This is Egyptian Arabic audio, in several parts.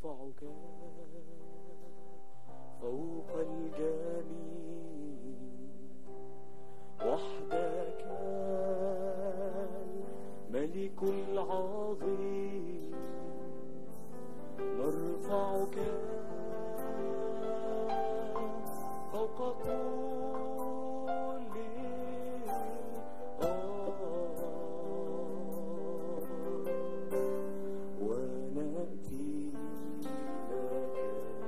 نرفعك فوق الجميع وحدك الملك العظيم نرفعك فوق كل آه ونأتي لك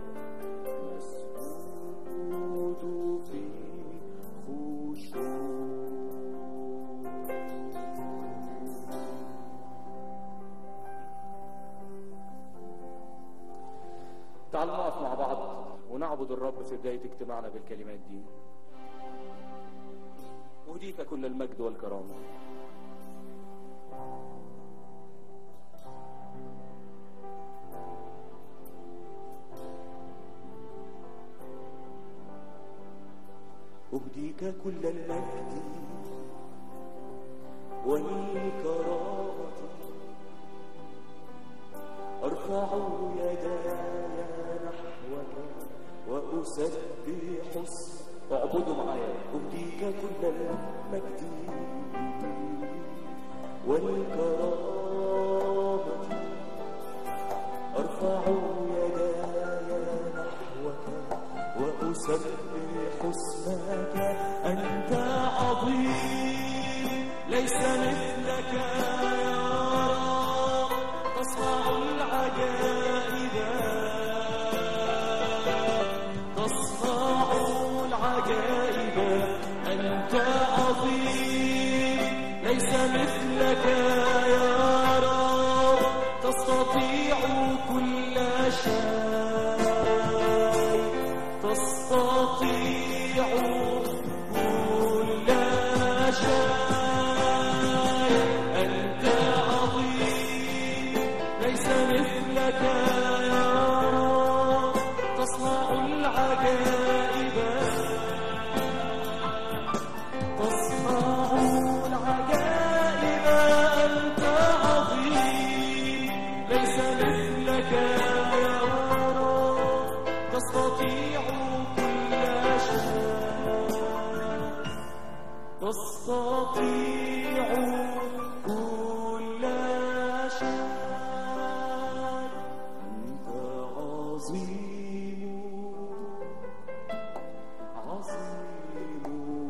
نسجد في خشوع تعالوا نقف مع بعض ونعبد الرب في بداية اجتماعنا بالكلمات دي أهديك كل المجد والكرامة أهديك كل المجد والكرامة أرفع يداي نحوك وأسبح اسم اعبدوا معايا أهديك كل المجد والكرامة أرفع يداي نحوك وأسبح اسمك أنت عظيم ليس مثلك يا رب تصنع العجائب تصنع العجائب أنت عظيم ليس مثلك يا رب تستطيع كل شيء تستطيع كل شيء أنت عظيم ليس مثلك يا رب تصنع العجائب تصنع العجائب أنت عظيم ليس مثلك يا رب تستطيع كل شيء تستطيع كل شيء أنت عظيم عظيم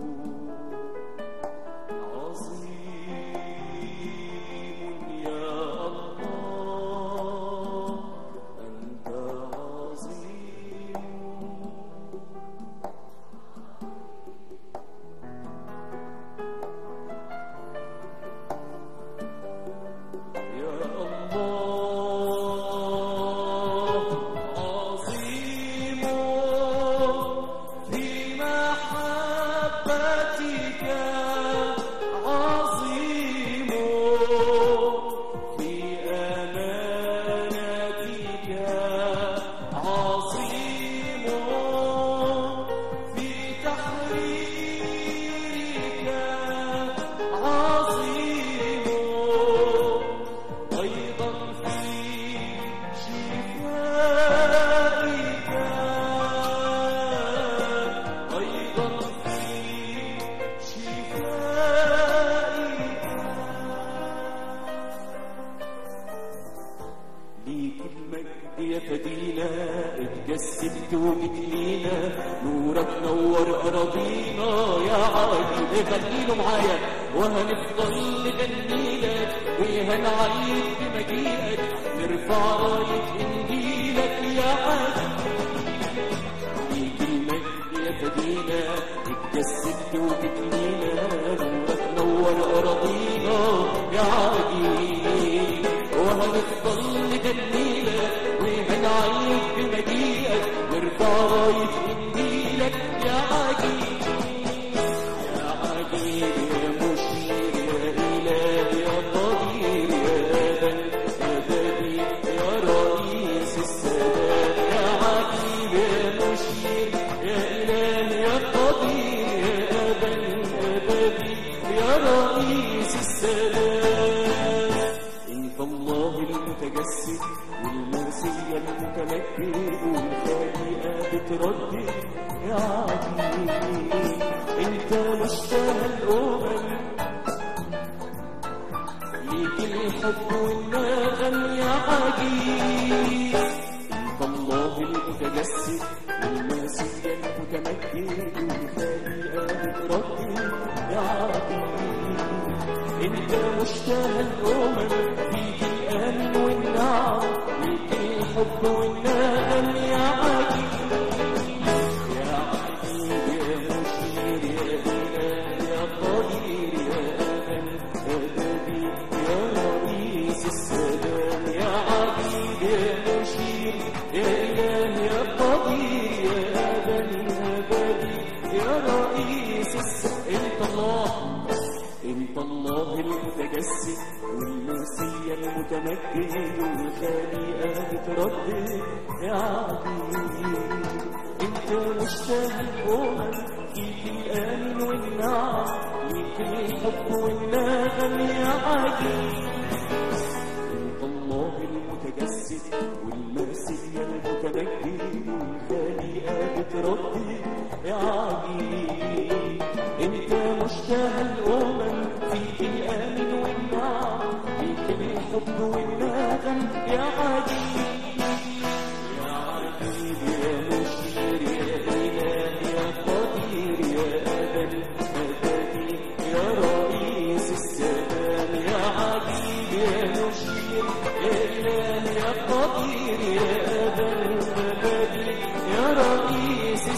عظيم يا الله أنت عظيم يا الله عظيم في محبتك عظيم في أمانتك عظيم في تحريرك عظيم أيضا في شفائك أيضا في شفائك ليك المجد يا فدينا اتجسدت وجيت نورك نور أراضينا يا عايد غنيله معايا وهنفضل نغنيلك وهنعيد بمجيئك نرفع راية إنجيلك يا عايد ليك المجد يا فدينا اتجسدت وجيتلينا نورك نور أراضينا يا عجيب وهنفضل نغنيلك وهنعيد بمجيئك نرفع راية إنجيلك يا عجيب يا عجيب يا مشير يا إله يا قدير يا أبد يا بديع يا رئيس السادات يا عجيب يا مشير يا إله يا قدير يا أبد يا بديع انت مشتهى الامم ليك الحب والنغم يا عجيب انت الله المتجسد والمسيح المتمجد والخالق بتردد يا عجيب انت مشتهى الامم فيك الامن والنعم ليك الحب والنغم يا عجيب يا عجيب يا مشير يا إله يا قدير يا أمل أبدي يا رئيس السلام يا عجيب يا مشير يا إله يا قدير يا أبدي أبدي يا رئيس السلام أنت الله انت الله المتجسد والمسيا المتمجد والخالقة بتردد يا عظيم انت مشتهى الامم فيك الامن والنعم ليك الحب والنغم يا عجيب انت الله المتجسد والمسيا المتمجد والخالقة بتردد يا عجيب انت مشتهى الامم فيك الامن والنعم فيك الحب والنغم يا عجيب يا عجيب يا مشير يا اله يا قدير يا ابد ابدي يا رئيس السلام يا عجيب يا مشير يا اله يا قدير يا ابد ابدي يا رئيس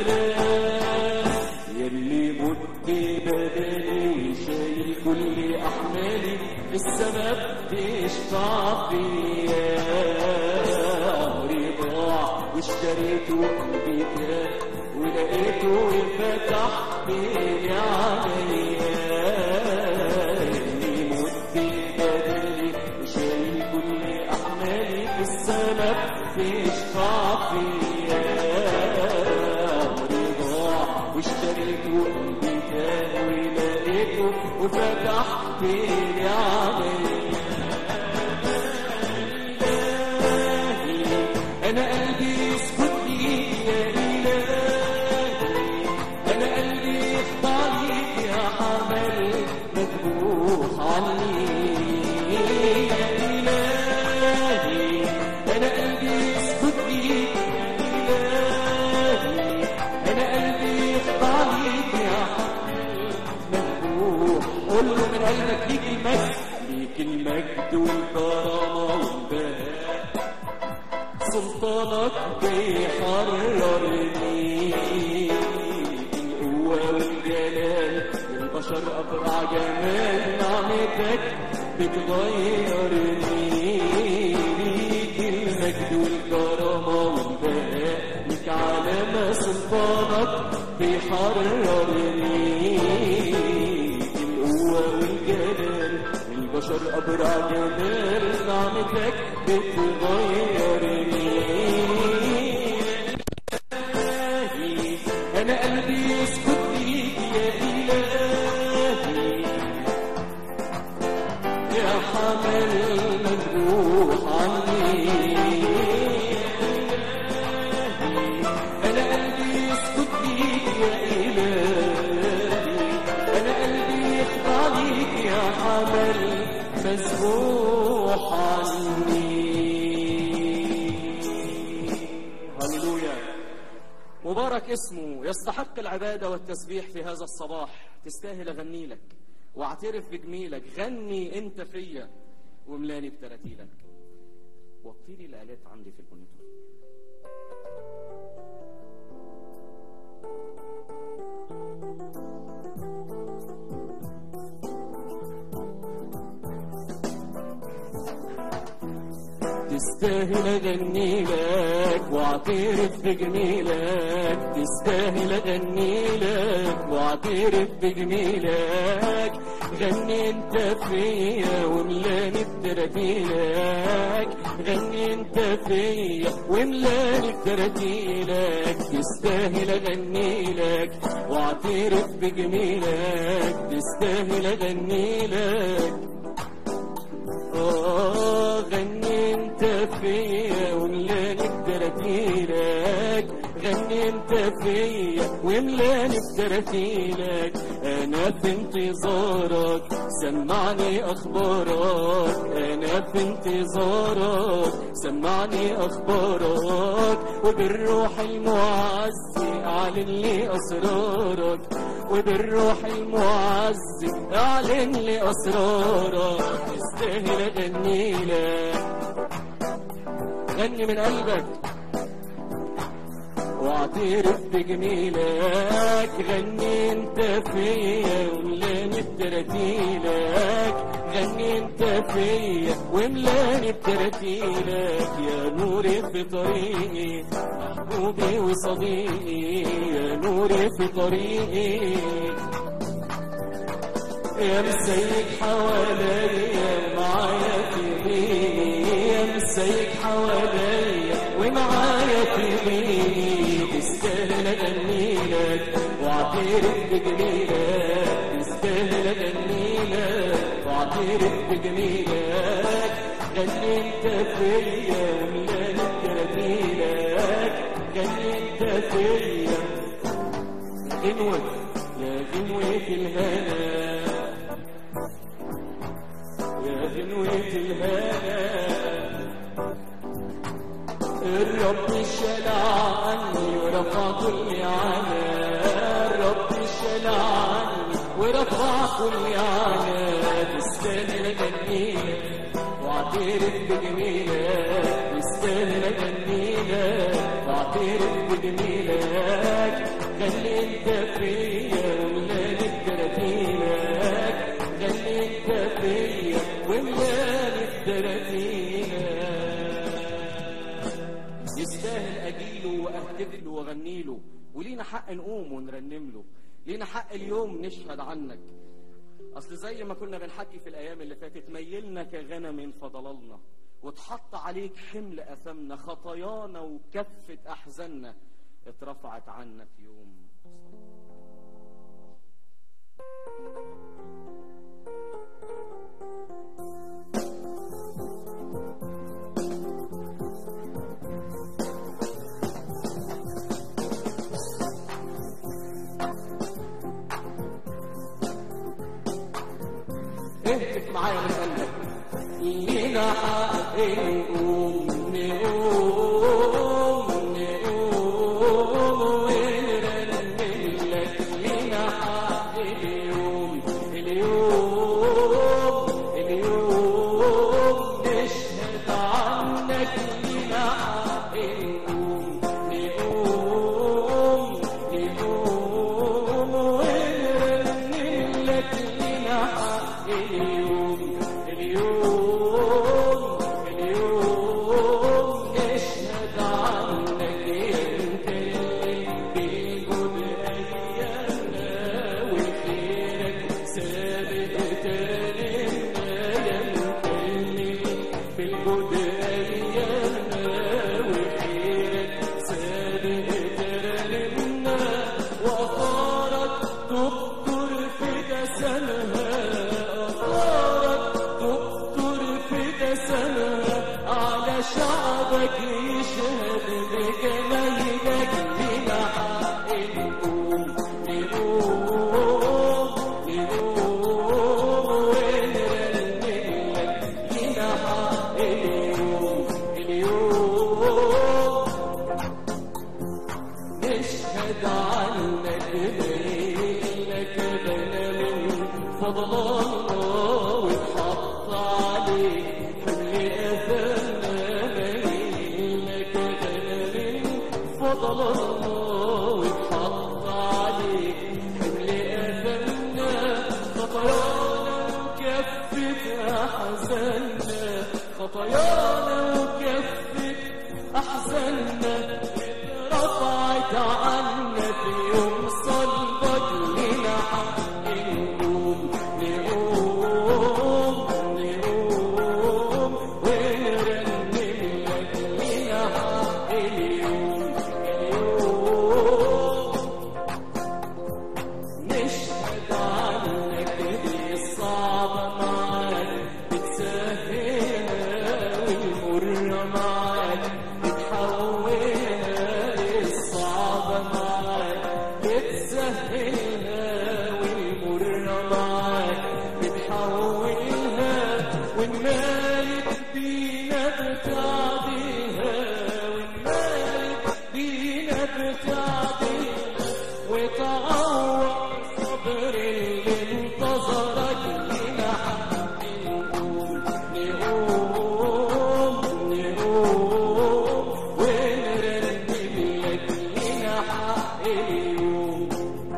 السلام يلي مت بدني وشايل كل احمالي السبب تشفع فيا عمري ضاع واشتريته قلبي كان ولقيته فتح لي عليا يلي مت بدني وشايل كل احمالي السبب تشفع فيا عمري ضاع واشتريته قلبي كان ولقيته وفتحت لي عليه انا قلبي يسكت لي يا الهي انا قلبي يخضع ليك يا حمل مذبوح عني يا الهي انا قلبي يسكت ليك يا الهي انا قلبي يخضع ليك يا حمل مذبوح قول له من قلبك ليك المجد ليك المجد والكرامه والبهاء سلطانك بيحررني القوة والجلال البشر أبرع جمال نعمتك بتغيرني ليك المجد والكرامة والبهاء ليك علامة سلطانك بيحررني القوة والجلال البشر أبرع جمال نعمتك بتغيرني إلهي أنا قلبي يسكت ليك يا إلهي يا حمل مذبوح عني أنا قلبي يسكت ليك يا إلهي أنا قلبي يخضع ليك يا حمل مذبوح عني هللويا مبارك اسمه يستحق العبادة والتسبيح في هذا الصباح تستاهل أغني لك واعترف بجميلك غني انت فيا وملاني بتراتيلك وطي لي الآلات عندي في المونيتور تستاهل اغني لك واعترف بجميلك تستاهل اغني لك واعترف بجميلك غني انت فيا وملاني بتراتيلك غني انت فيا وملاني بتراتيلك تستاهل اغني لك واعترف بجميلك تستاهل اغني لك آه غني انت فيا وملاني بتراتيلك غني انت فيا وملاني بترتيلك انا في انتظارك سمعني اخبارك انا في انتظارك سمعني اخبارك وبالروح المعزي اعلن لي اسرارك وبالروح المعزي اعلن لي اسرارك استاهل اغني لك غني من قلبك واعترف بجميلك غني انت فيا وملاني بتراتيلك غني انت فيا وملاني بتراتيلك يا نوري في طريقي محبوبي وصديقي يا نوري في طريقي يا مسيك حواليا معايا في بيني يا مسيك حواليا ومعايا في بيني تستاهل اغنيلك واعترف بجميلك تستاهل اغنيلك واعترف بجميلك غني انت فيا وملاني بجميلك غني انت فيا غنوة يا غنوة الهنا يا غنوة الهنا الرب شال عني ورفع كل عنا الرب شال عني ورفع كل عنا تستاهل اغنيلك واعترف بجميلك تستاهل اغنيلك واعترف بجميلك غني انت فيا وملاني بتراتيلك غني انت فيا وملاني بتراتيلك يستاهل اجيله واهتف له واغني له ولينا حق نقوم ونرنم له لينا حق اليوم نشهد عنك اصل زي ما كنا بنحكي في الايام اللي فاتت ميلنا كغنم فضللنا واتحط عليك حمل اثامنا خطايانا وكفه احزاننا اترفعت عنا في يوم اهتف معايا من قلبك لينا حق نقوم نقوم نقوم ونرنم لك لينا حق اليوم اليوم اليوم نشهد عنك لينا حق نقوم نقوم نقوم ونرنم لك لينا حق اليوم اليوم اليوم نشهد عنك يا مكلل بالجود ايامنا وخيرك سابق تاريخنا يا مكلل بالجود ايامنا وخيرك سابق تاريخنا وافارك دكتور في دسمها افارك دكتور في دسمها على شعبك يشهد بجمالك لنا حق نقوم نقوم نقوم ونرنم لك لنا حق اليوم اليوم نشهد عنك ليلك غنم فضل الله واتحط عليك حمل اثامنا ليلك غنم فضل الله واتحط عليك حمل اثامنا خطايانا وكفت احزاننا خطايانا وكفت احزاننا رفعت عنا في يوم صلبك لنا حق نقوم نقوم نقوم ونرنم لك لنا حق اليوم اليوم نشهد عنك دي الصعبة معاك بتسهلها والمرة معاك بتحولها الصعبة بينا بتعديها والمالك بينا بتعديها وتعوض صبر اللي انتظرك لنا حق نقوم نقوم نقوم ونرنم لك لنا حق اليوم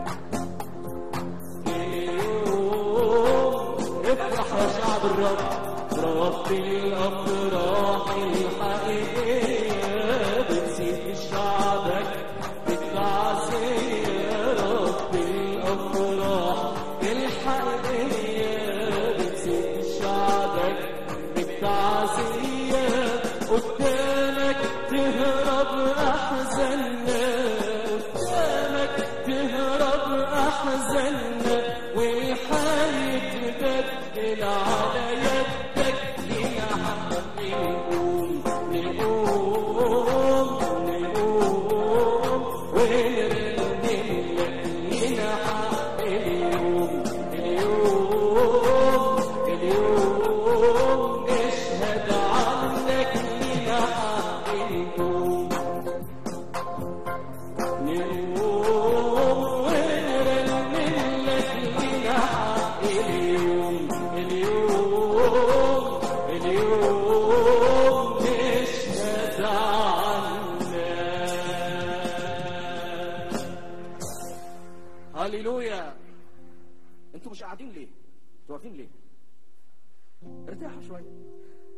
اليوم افرح يا شعب الرب رب الافراح الحقيقيه بتزيد شعبك بالتعزيه رب الافراح الحقيقيه بتزيد شعبك بالتعزيه قدامك تهرب احزاننا قدامك تهرب احزاننا والحال يتبدل على يدك لنا حق نقوم نقوم نقوم ونرنم لك لنا حق اليوم اليوم اليوم نشهد عنك لنا حق نقوم نقوم ونرنم لك لنا حق اليوم اليوم اليوم نشهد عنك هللويا انتوا مش قاعدين ليه؟ انتوا واقفين ليه؟ ارتاحوا شويه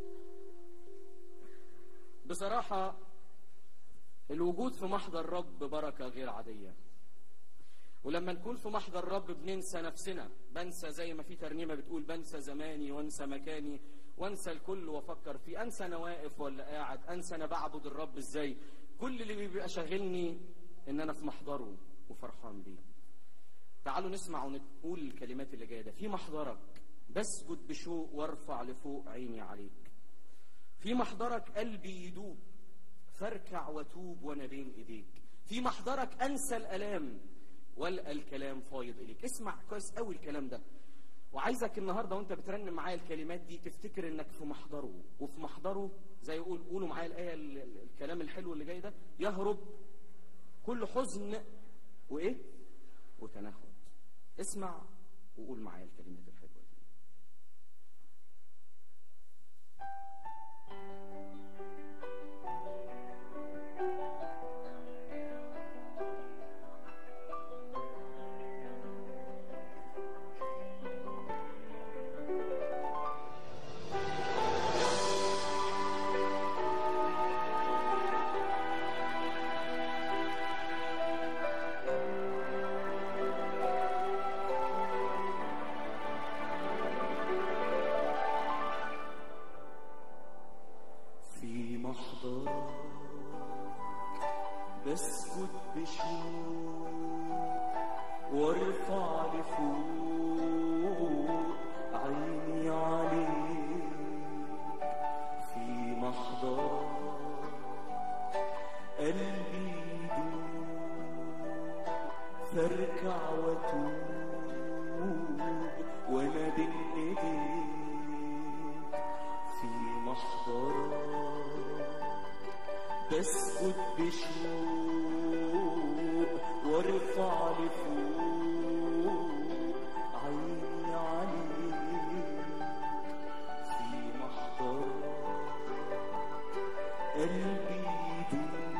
بصراحه الوجود في محضر رب بركة غير عادية ولما نكون في محضر رب بننسى نفسنا بنسى زي ما في ترنيمة بتقول بنسى زماني وانسى مكاني وانسى الكل وافكر فيه انسى انا واقف ولا قاعد انسى انا بعبد الرب ازاي كل اللي بيبقى شاغلني ان انا في محضره وفرحان بيه تعالوا نسمع ونقول الكلمات اللي جايه ده في محضرك بسجد بشوق وارفع لفوق عيني عليك في محضرك قلبي يدوب فاركع وتوب وانا بين ايديك في محضرك انسى الالام والقى الكلام فايض اليك اسمع كويس قوي الكلام ده وعايزك النهارده وانت بترنم معايا الكلمات دي تفتكر انك في محضره وفي محضره زي يقول قولوا معايا الايه ال- ال- الكلام الحلو اللي جاي ده يهرب كل حزن وايه وتنهد اسمع وقول معايا الكلمات الحلوه دي في محضرك بسكت بشوق وارفع لفوق عيني عليك في محضرك قلبي يدوب فاركع واتوب وانا بين ايديك في محضرك بسجد بشوق وارفع لفوق عيني عليك في محضرك قلبي يدوب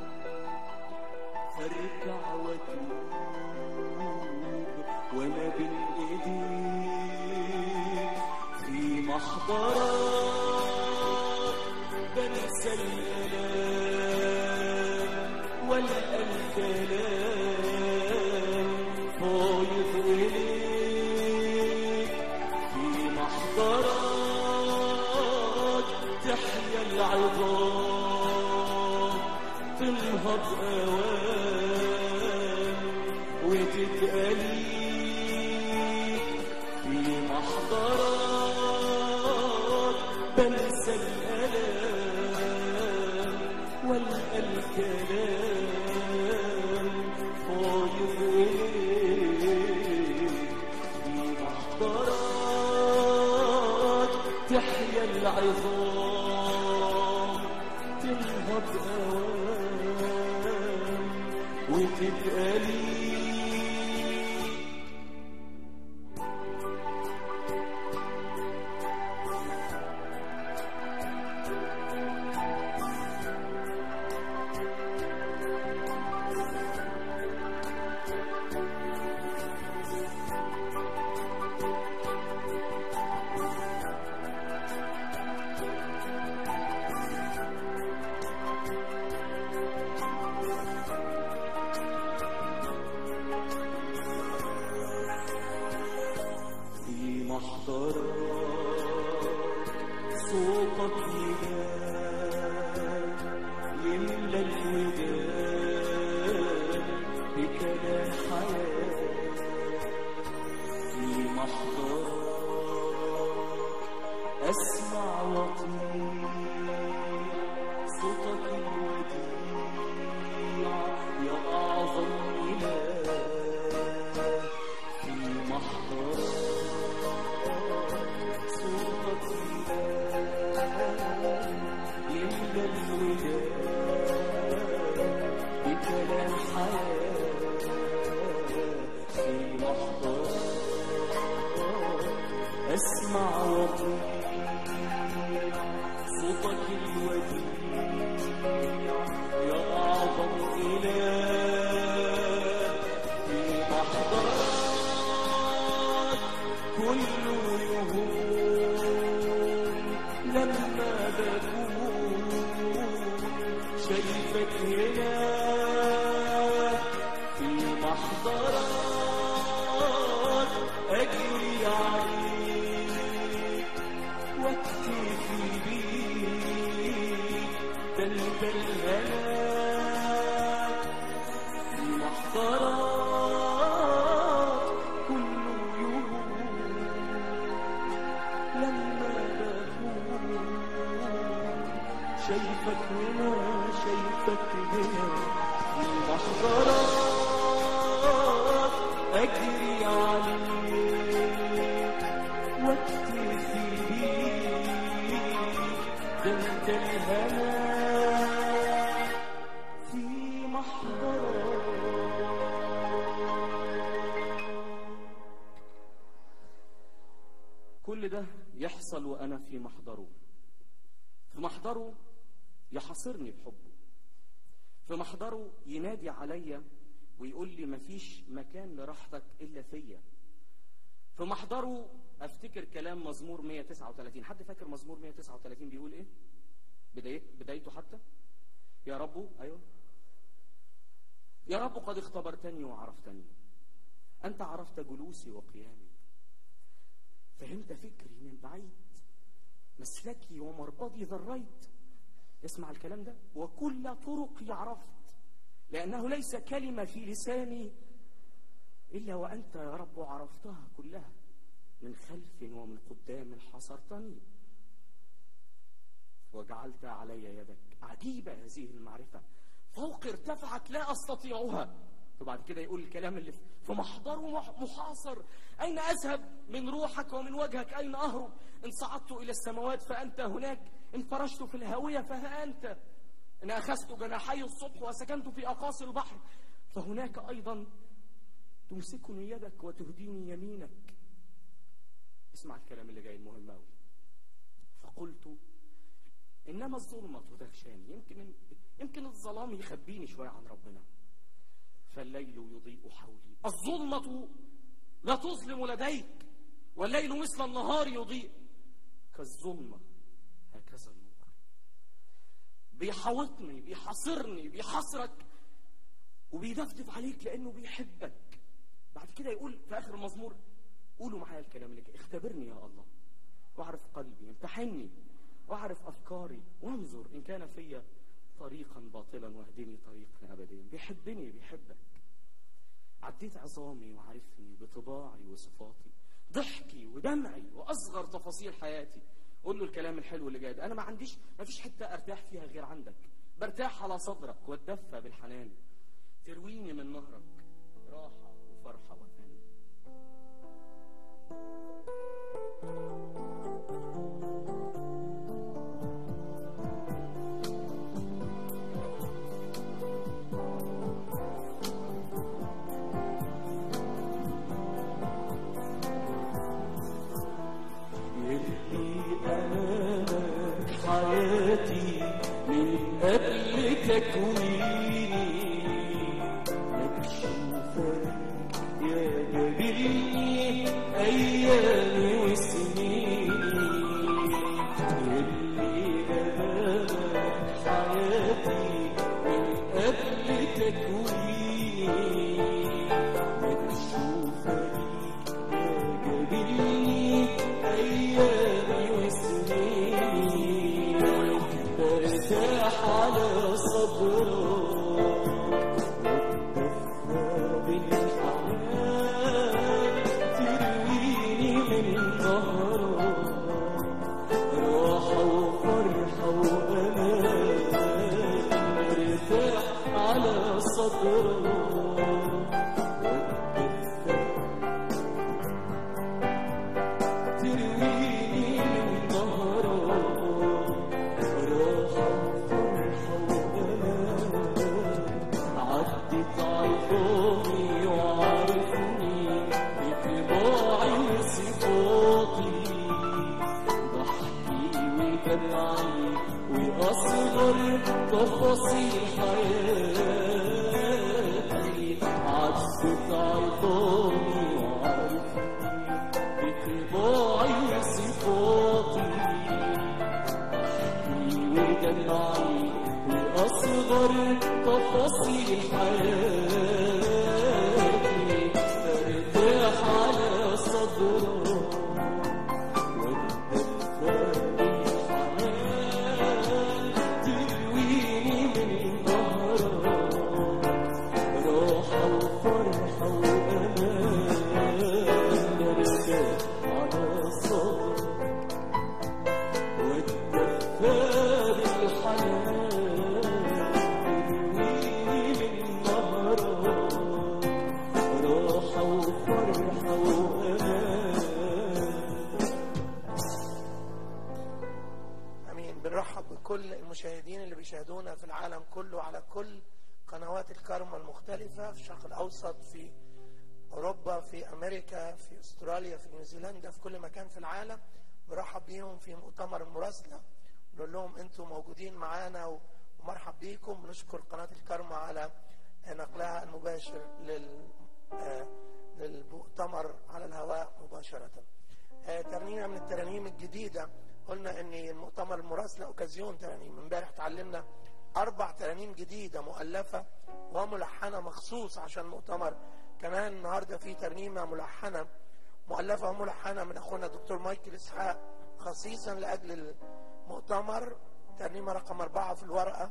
فاركع واتوب وانا بين ايديك في محضرك بنسى الالام والقى الكلام فايض اليك في محضرك تحيا العظام تنهض اوام وتتقليك في محضرك بنسى الالام والقى الكلام فايض اليك في محضرك تحيا العظام تعوض أوام وتبقى ليك في محضرك صوتك يبان يملى الودان بكلام حياة في محضرك أسمع وطيع صوتك الوديع يا أعظم إله في محضرك صوتك إله يملى الوداد بكلام حياة في محضرك أسمع وطيع صوتك الوديع يا أعظم إله في محضرك كل يهون لما بكون شايفك هنا في محضرك أجري عليك واكتفي بيك ده انت الهلاك في محضرك كل يوم لما بكون شايفك هنا شايفك هنا في محضرك أجري عليك واكتفي بيك ده انت الهلاك في محضرك كل ده يحصل وأنا في محضره في محضره يحاصرني بحبه في محضره ينادي عليا ويقول لي مفيش مكان لراحتك إلا فيا في محضره أفتكر كلام مزمور 139 حد فاكر مزمور 139 بيقول إيه بداية بدايته حتى يا رب أيوه يا رب قد اختبرتني وعرفتني أنت عرفت جلوسي وقيامي فهمت فكري من بعيد مسلكي ومربضي ذريت اسمع الكلام ده وكل طرقي عرفت لأنه ليس كلمة في لساني إلا وأنت يا رب عرفتها كلها من خلف ومن قدام حصرتني وجعلت علي يدك عجيبة هذه المعرفة فوق ارتفعت لا أستطيعها وبعد كده يقول الكلام اللي في محضره مح- محاصر أين أذهب من روحك ومن وجهك أين أهرب إن صعدت إلى السماوات فأنت هناك إن فرشت في الهاوية فها أنت إن أخذت جناحي الصبح وسكنت في أقاصي البحر فهناك أيضا تمسكني يدك وتهديني يمينك اسمع الكلام اللي جاي المهم أوي فقلت إنما الظلمة تغشاني يمكن يمكن الظلام يخبيني شوية عن ربنا فالليل يضيء حولي الظلمة لا تظلم لديك والليل مثل النهار يضيء كالظلمة هكذا النور بيحاوطني بيحاصرني بيحاصرك وبيدفدف عليك لأنه بيحبك بعد كده يقول في آخر المزمور قولوا معايا الكلام اللي جاي اختبرني يا الله واعرف قلبي امتحني واعرف أفكاري وانظر إن كان فيا طريقا باطلا واهدني طريقا أبديا بيحبني بيحبك عديت عظامي وعرفني بطباعي وصفاتي ضحكي ودمعي وأصغر تفاصيل حياتي قول له الكلام الحلو اللي جاي ده أنا ما عنديش ما فيش حتة أرتاح فيها غير عندك برتاح على صدرك واتدفى بالحنان ترويني من نهرك راحة وفرحة وأمان تكويني مكشوفة يا جبلني أيامي وسنيني يلي أمامك حياتي من قبل تكويني مكشوفة يا جبلني أيامي وسنيني برتاح على صدرك ترويني من ظهرك راحة وفرحة وأمان مرتاح على صدرك ترويني من ظهرك راحة وفرحة وأمان عدت عظامي وعرفني بطباعي وصفاتي ضحكي ودمعي وأصغر تفاصيل حياتي عدت عظامي وعرفني بطباعي وصفاتي ودمعي وأصغر تفاصيل حياتي ارتاح على صدرك واتدفى بالحنان ترويني من ظهرك راحة وفرحة وأمان ارتاح على صدرك والدفى بالحنان ترويني من نهرك راحة وفرحة وأمان امين بنرحب بكل المشاهدين اللي بيشاهدونا في العالم كله على كل قنوات الكرمة المختلفة في الشرق الاوسط في اوروبا في امريكا في استراليا في نيوزيلندا في كل مكان في العالم برحب بيهم في مؤتمر المراسلة نقول لهم انتم موجودين معانا ومرحب بيكم بنشكر قناة الكرمة على نقلها المباشر لل آه، للمؤتمر على الهواء مباشرة آه، ترنيمة من الترانيم الجديدة قلنا ان المؤتمر المراسلة اوكازيون ترانيم امبارح اتعلمنا اربع ترانيم جديدة مؤلفة وملحنة مخصوص عشان المؤتمر كمان النهاردة في ترنيمة ملحنة مؤلفة وملحنة من اخونا الدكتور مايكل اسحاق خصيصا لاجل المؤتمر ترنيمة رقم اربعة في الورقة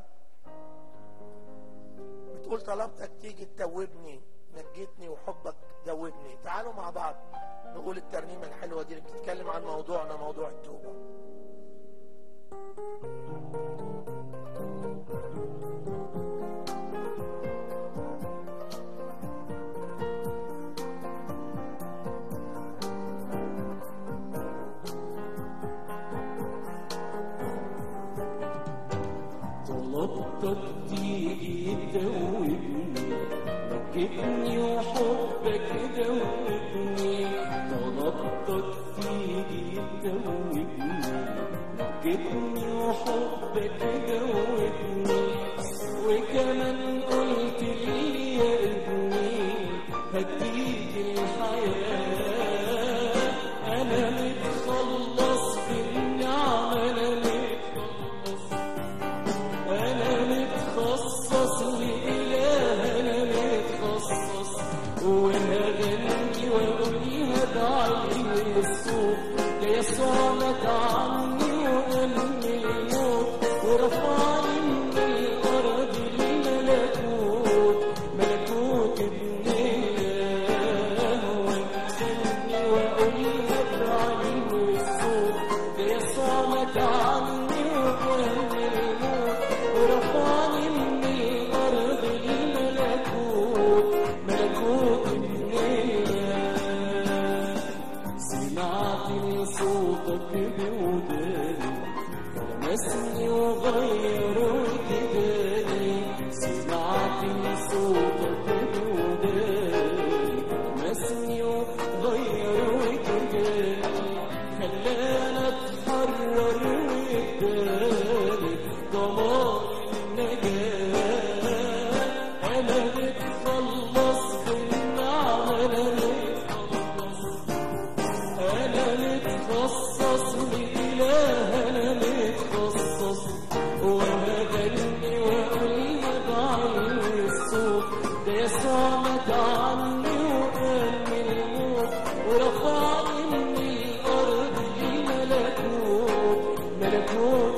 بتقول طلبتك تيجي تتوبني نجيتني وحبك دوبني تعالوا مع بعض نقول الترنيمة الحلوة دي اللي بتتكلم عن موضوعنا موضوع التوبة طلبتك تيجي تدوبني نجتني وحبك دوبني طلبتك تيجي تدوبني نجتني وحبك دوبني وكمان قلت لي يا ابني هديك الحياة أنا متخلص بالنعمة أنا متخلص أنا متخصص لإله أنا متخصص وهغني وأقولها بعلي الصوت يا يسوع مات عني وأمني الموت ورفعني من الأرض للملكوت ملكوت ابن الله وأنزلني وأقولها بعلي الصوت يا يسوع مات عني وأمني الموت ورفعني من الأرض للملكوت ملكوت ابن الله سمعت صوتك بوداني لمسني وغير وجداني سمعت صوتك بوداني لمسني وغير وجداني خلاني اتحرر واداني ضمان النجاة ورفعني من الأرض لملكوت ملكوت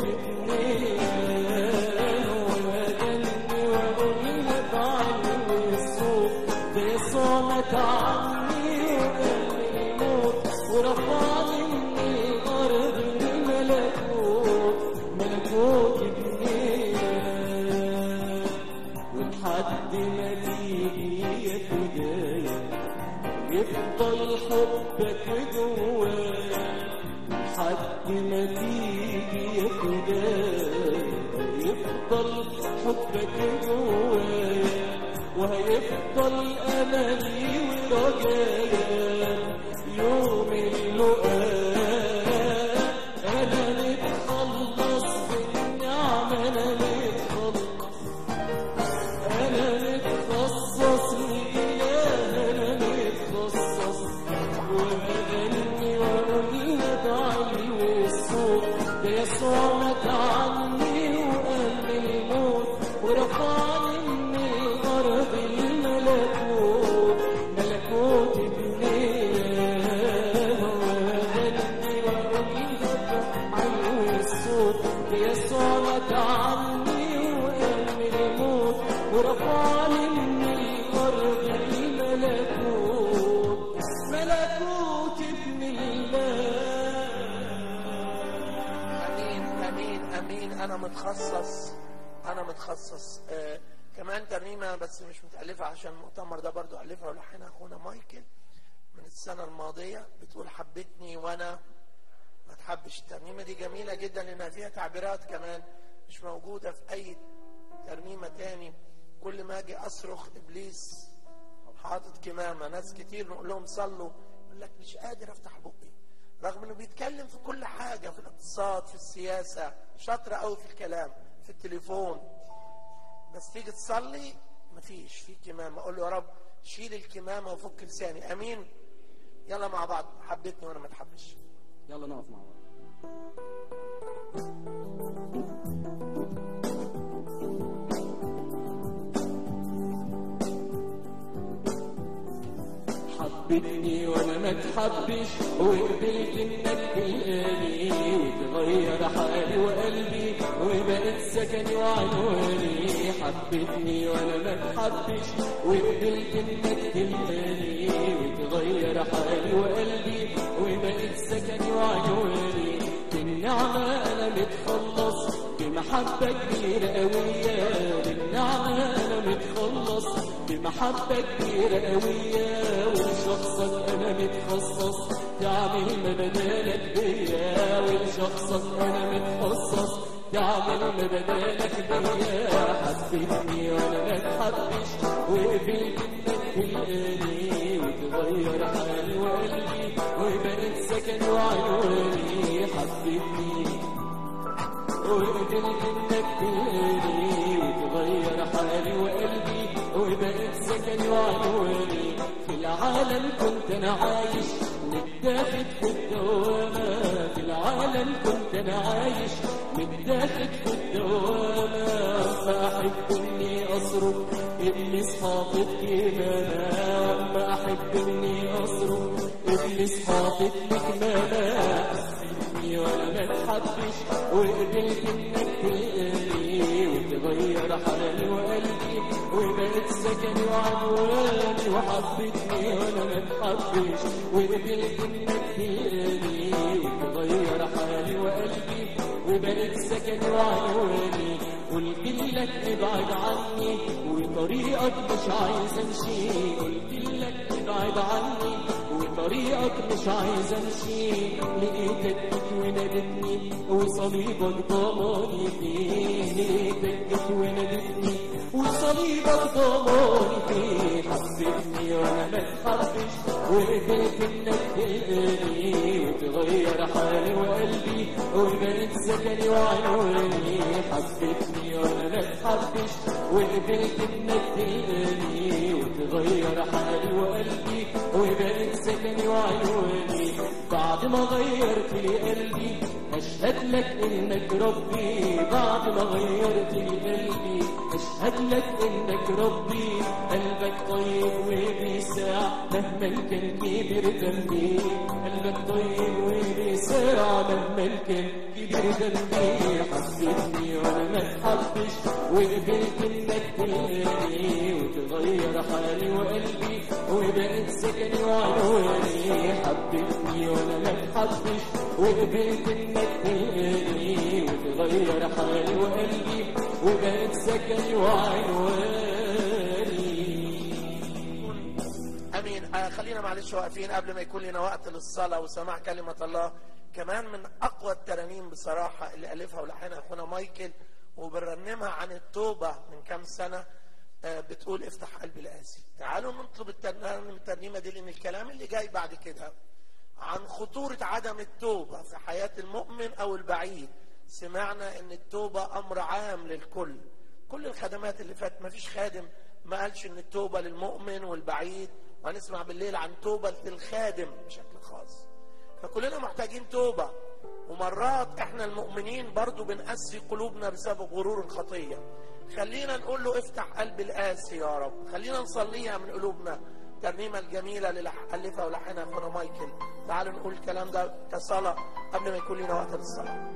اتنين وأغني وأقول لك عني الصوت ده يسوع مات عني وقال لي موت ورفعني من الأرض لملكوت ملكوت اتنين ولحد ما تيجي يا فدايا يفضل حبك جوايا لحد ما تيجي يا فدايا يفضل حبك جوايا وهيفضل املي ورجايا يوم اللقاء انا متخلص بالنعمه انا متخلص انا متخصص لإله انا متخصص واغني واقول ادعي والصوت ده يسوع مات عني وقام من الموت ورفعني من الارض الملكوت ملكوت ابنيه واغني واقول ادعي والصوت ده يسوع مات عني وقام من الموت ورفعني من الارض الملكوت ملكوت ابن الله امين امين امين انا متخصص انا متخصص آه كمان ترنيمه بس مش متالفه عشان المؤتمر ده برضو الفها ولحنها اخونا مايكل من السنه الماضيه بتقول حبتني وانا ما تحبش الترنيمه دي جميله جدا لانها فيها تعبيرات كمان مش موجوده في اي ترنيمه تاني كل ما اجي اصرخ ابليس حاطط كمامه ناس كتير نقول لهم صلوا يقول لك مش قادر افتح بقي رغم انه بيتكلم في كل حاجه في الاقتصاد في السياسه شاطر قوي في الكلام في التليفون بس تيجي تصلي مفيش في كمامه اقول له يا رب شيل الكمامه وفك لساني امين يلا مع بعض حبيتني وانا ما اتحبش يلا نقف مع بعض حبتني وانا ما اتحبش وقبلت انك تلقاني وتغير حالي وقلبي وبقت سكني وعنواني حبتني وانا ما اتحبش وقبلت انك تلقاني وتغير حالي وقلبي وبقت سكني وعنواني بالنعمة أنا متخلص بمحبة كبيرة قوية بالنعمة أنا متخلص بمحبة كبيرة قوية ولشخصك أنا متخصص تعمل ما بدالك بيا ولشخصك أنا متخصص تعمل ما بدالك بيا حبيتني وأنا ما اتحبش وقبلت إنك تلقاني وتغير حالي وقلبي وبقت سكن وعنواني حبيتني وقدرت انك تقولي وتغير حالي وقلبي وبقت سكني وعنواني في العالم كنت انا عايش متاخد في الدوامة في العالم كنت انا عايش متاخد في الدوامة اما احب اني اصرخ ابليس حاطط كمامة اما احب اني اصرخ ابليس حاطط لي كمامة حبيتني وانا ما اتحبش وقبلت انك تقلي وتغير حالي وقلبي وبقت سكني وعنواني وحبيتني وانا ما اتحبش وقبلت انك تقلي وتغير حالي وقلبي وبقت سكني وعنواني قلت لك ابعد عني وطريقك مش عايز امشي قلت لك ابعد عني وطريقك مش عايز امشي لقيتك جيت ونادتني وصليبك ضماني فيه لقيتك جيت ونادتني وصليبك ضماني فيه حبيتني وانا ما اتحبش وقبلت انك تقلي وتغير حالي وقلبي وبقيت سكني وعنواني حبيتني وانا ما اتحبش وقبلت انك تقلي وتغير حالي وقلبي وبقيت سكني وعنواني بعد ما غيرت لي قلبي أشهد لك إنك ربي بعد ما غيرت قلبي أشهد لك إنك ربي قلبك طيب وبيساع مهما كان كبير ذنبي قلبك طيب وبيساع مهما كان كبير ذنبي حبيتني وأنا ما اتحبش وقبلت إنك تلقاني وتغير حالي وقلبي وبقيت سكني وعنواني حبيتني وأنا ما اتحبش وقبلت إنك تلقاني وتغير حالي وقلبي وبقيت سكني وعنواني امين آه خلينا معلش واقفين قبل ما يكون لنا وقت للصلاه وسماع كلمه الله كمان من اقوى الترانيم بصراحه اللي الفها ولحنها اخونا مايكل وبنرنمها عن التوبه من كام سنه آه بتقول افتح قلبي القاسي تعالوا نطلب الترنيمه الترنيمه دي لان الكلام اللي جاي بعد كده عن خطورة عدم التوبة في حياة المؤمن أو البعيد سمعنا أن التوبة أمر عام للكل كل الخدمات اللي فاتت ما فيش خادم ما قالش أن التوبة للمؤمن والبعيد وهنسمع بالليل عن توبة للخادم بشكل خاص فكلنا محتاجين توبة ومرات احنا المؤمنين برضو بنقسي قلوبنا بسبب غرور الخطية خلينا نقول له افتح قلب القاسي يا رب خلينا نصليها من قلوبنا الترنيمة الجميلة اللي لح- ألفها ولحنها أخونا مايكل تعالوا نقول الكلام ده كصلاة قبل ما يكون لنا وقت للصلاة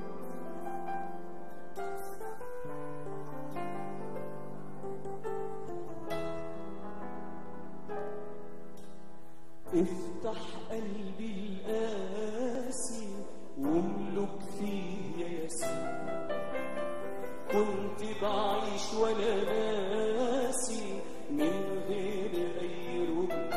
افتح قلبي القاسي واملك فيه يا يسوع كنت بعيش وانا ناسي من غير اي رد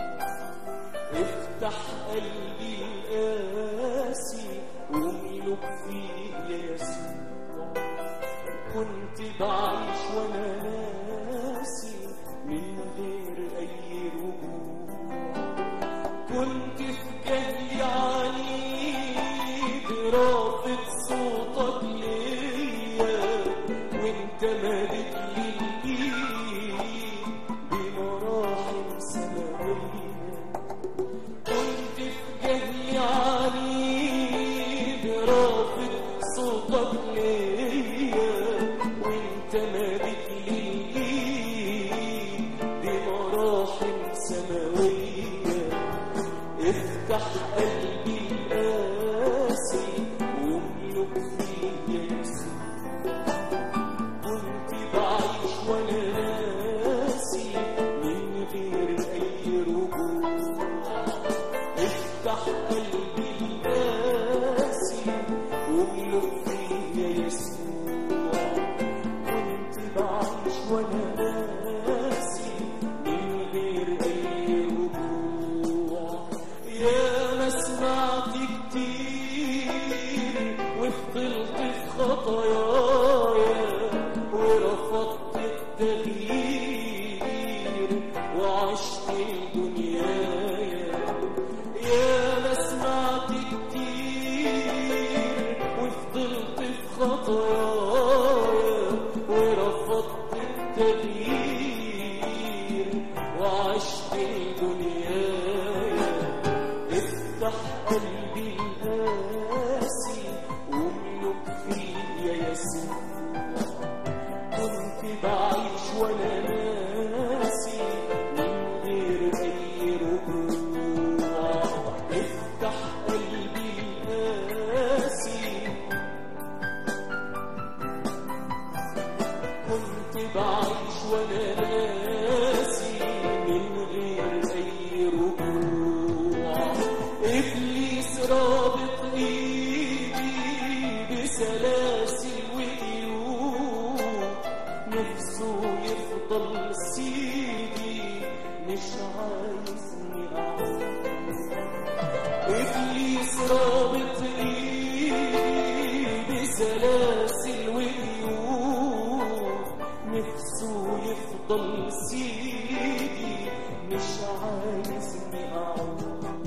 افتح قلبي القاسي واملك فيه يا يسوع كنت بعيش وانا ناسي من غير اي رجوع كنت في جهلي عنيد رافض صوتك ليا وانت مالك لي الايد بمراحل سماويه كنت في جهلي عنيد رافض صوتك ليا وانت مالك لي الايد بمراحل سماويه افتح قلبي القاسي واملك فيه يا يسوع كنت بعيش وانا ناسي من غير اي رجوع افتح قلبي القاسي واملك فيه يا يسوع كنت بعيش وانا ناسي من غير اي رجوع يا ما سمعت كتير وفضلت في خطاياي ورفضت التغيير وعشت الدنياي يا ما سمعت كتير وفضلت في خطاياي ورفضت التغيير وعشت الدنياي افتح قلبي القاسي واملك فيه يا يسوع كنت بعيش وانا ناسي من غير اي رجوع افتح قلبي القاسي كنت بعيش وانا ناسي من غير اي رجوع ابليس رابط ايدي بسلاسل وقيود نفسه يفضل سيدي مش عايزني اعود ابليس رابط ايدي بسلاسل وقيود نفسه يفضل سيدي مش عايزني اعود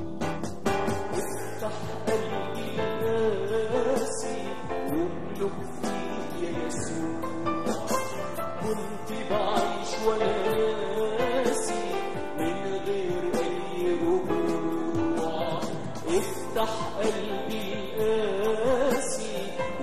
افتح قلبي القاسي واملك فيه يا يسوع كنت بعيش وانا ناسي من غير اي رجوع افتح قلبي القاسي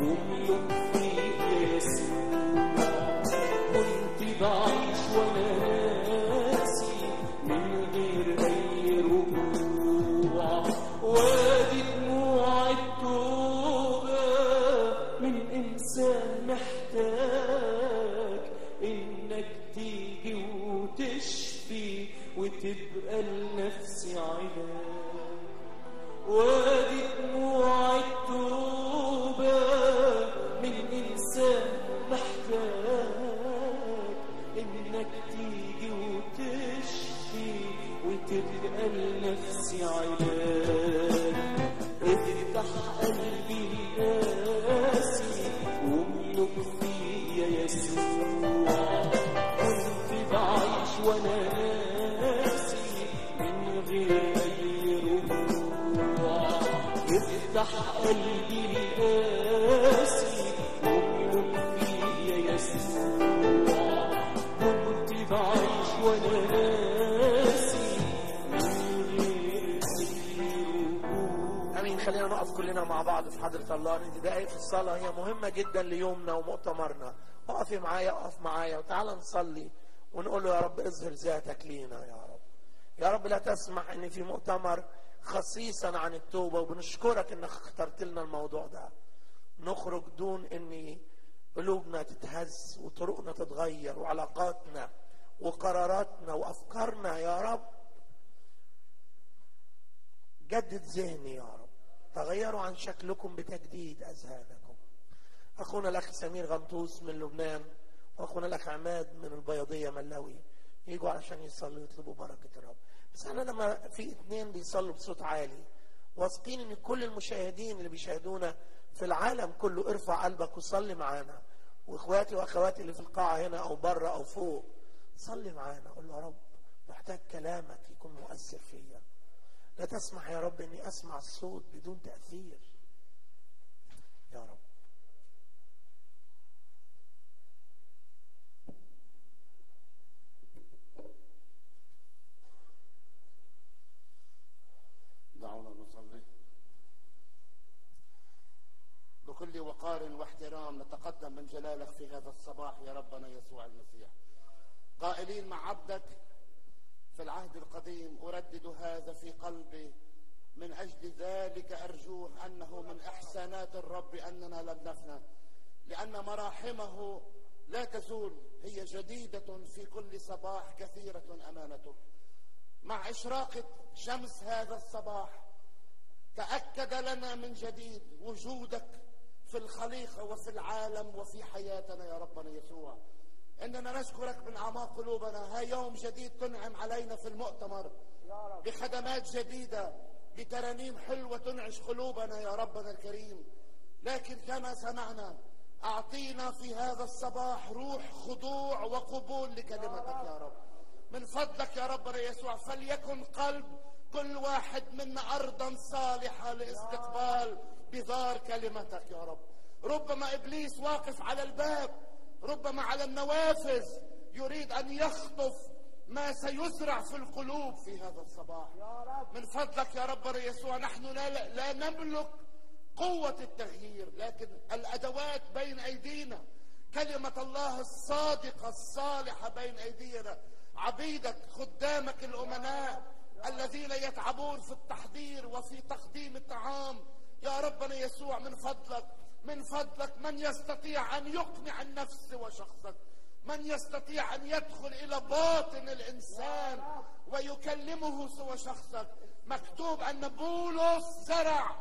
واملك فيا يسوع كنت بعيش وانا ناسي من غير اي رجوع وادي دموع التوبه من انسان محتاج انك تيجي وتشفي وتبقى لنفسي علاج وادي دموع التوبة من إنسان محتاج إنك تيجي وتشفي وتبقى لنفسي علاج افتح قلبي القاسي واملك فيا يسوع كنت بعيش وانا ناسي من غير اي رجوع افتح قلبي القاسي واملك فيا يسوع كنت بعيش وانا ناسي من غير اي رجوع امين خلينا نقف كلنا مع بعض في حضره الله لان دي دقائق في الصلاه هي مهمه جدا ليومنا ومؤتمرنا اقفي معايا اقف معايا وتعالى نصلي ونقول له يا رب اظهر ذاتك لينا يا رب يا رب لا تسمح ان في مؤتمر خصيصا عن التوبه وبنشكرك انك اخترت لنا الموضوع ده نخرج دون ان قلوبنا تتهز وطرقنا تتغير وعلاقاتنا وقراراتنا وافكارنا يا رب جدد ذهني يا رب تغيروا عن شكلكم بتجديد اذهانكم اخونا الاخ سمير غنطوس من لبنان واخونا الاخ عماد من البياضيه ملاوي يجوا علشان يصلوا يطلبوا بركه الرب بس انا لما في اتنين بيصلوا بصوت عالي واثقين ان كل المشاهدين اللي بيشاهدونا في العالم كله ارفع قلبك وصلي معانا واخواتي واخواتي اللي في القاعه هنا او بره او فوق صلي معانا قول له يا رب محتاج كلامك يكون مؤثر فيا لا تسمح يا رب اني اسمع الصوت بدون تاثير يا رب دعونا نصلي بكل وقار واحترام نتقدم من جلالك في هذا الصباح يا ربنا يسوع المسيح قائلين مع عبدك في العهد القديم أردد هذا في قلبي من أجل ذلك أرجوه أنه من إحسانات الرب أننا لم نفنى لأن مراحمه لا تزول هي جديدة في كل صباح كثيرة أمانته مع إشراقة شمس هذا الصباح تأكد لنا من جديد وجودك في الخليقة وفي العالم وفي حياتنا يا ربنا يسوع إننا نشكرك من أعماق قلوبنا ها يوم جديد تنعم علينا في المؤتمر بخدمات جديدة بترانيم حلوة تنعش قلوبنا يا ربنا الكريم لكن كما سمعنا أعطينا في هذا الصباح روح خضوع وقبول لكلمتك يا رب من فضلك يا ربنا يسوع فليكن قلب كل واحد منا أرضا صالحة لاستقبال بذار كلمتك يا رب ربما إبليس واقف على الباب ربما على النوافذ يريد أن يخطف ما سيزرع في القلوب في هذا الصباح من فضلك يا ربنا يسوع نحن لا, لا نملك قوة التغيير لكن الأدوات بين أيدينا كلمة الله الصادقة الصالحة بين أيدينا عبيدك خدامك الأمناء الذين يتعبون في التحضير وفي تقديم الطعام يا ربنا يسوع من فضلك من فضلك من يستطيع أن يقنع النفس وشخصك من يستطيع أن يدخل إلى باطن الإنسان ويكلمه سوى شخصك مكتوب أن بولس زرع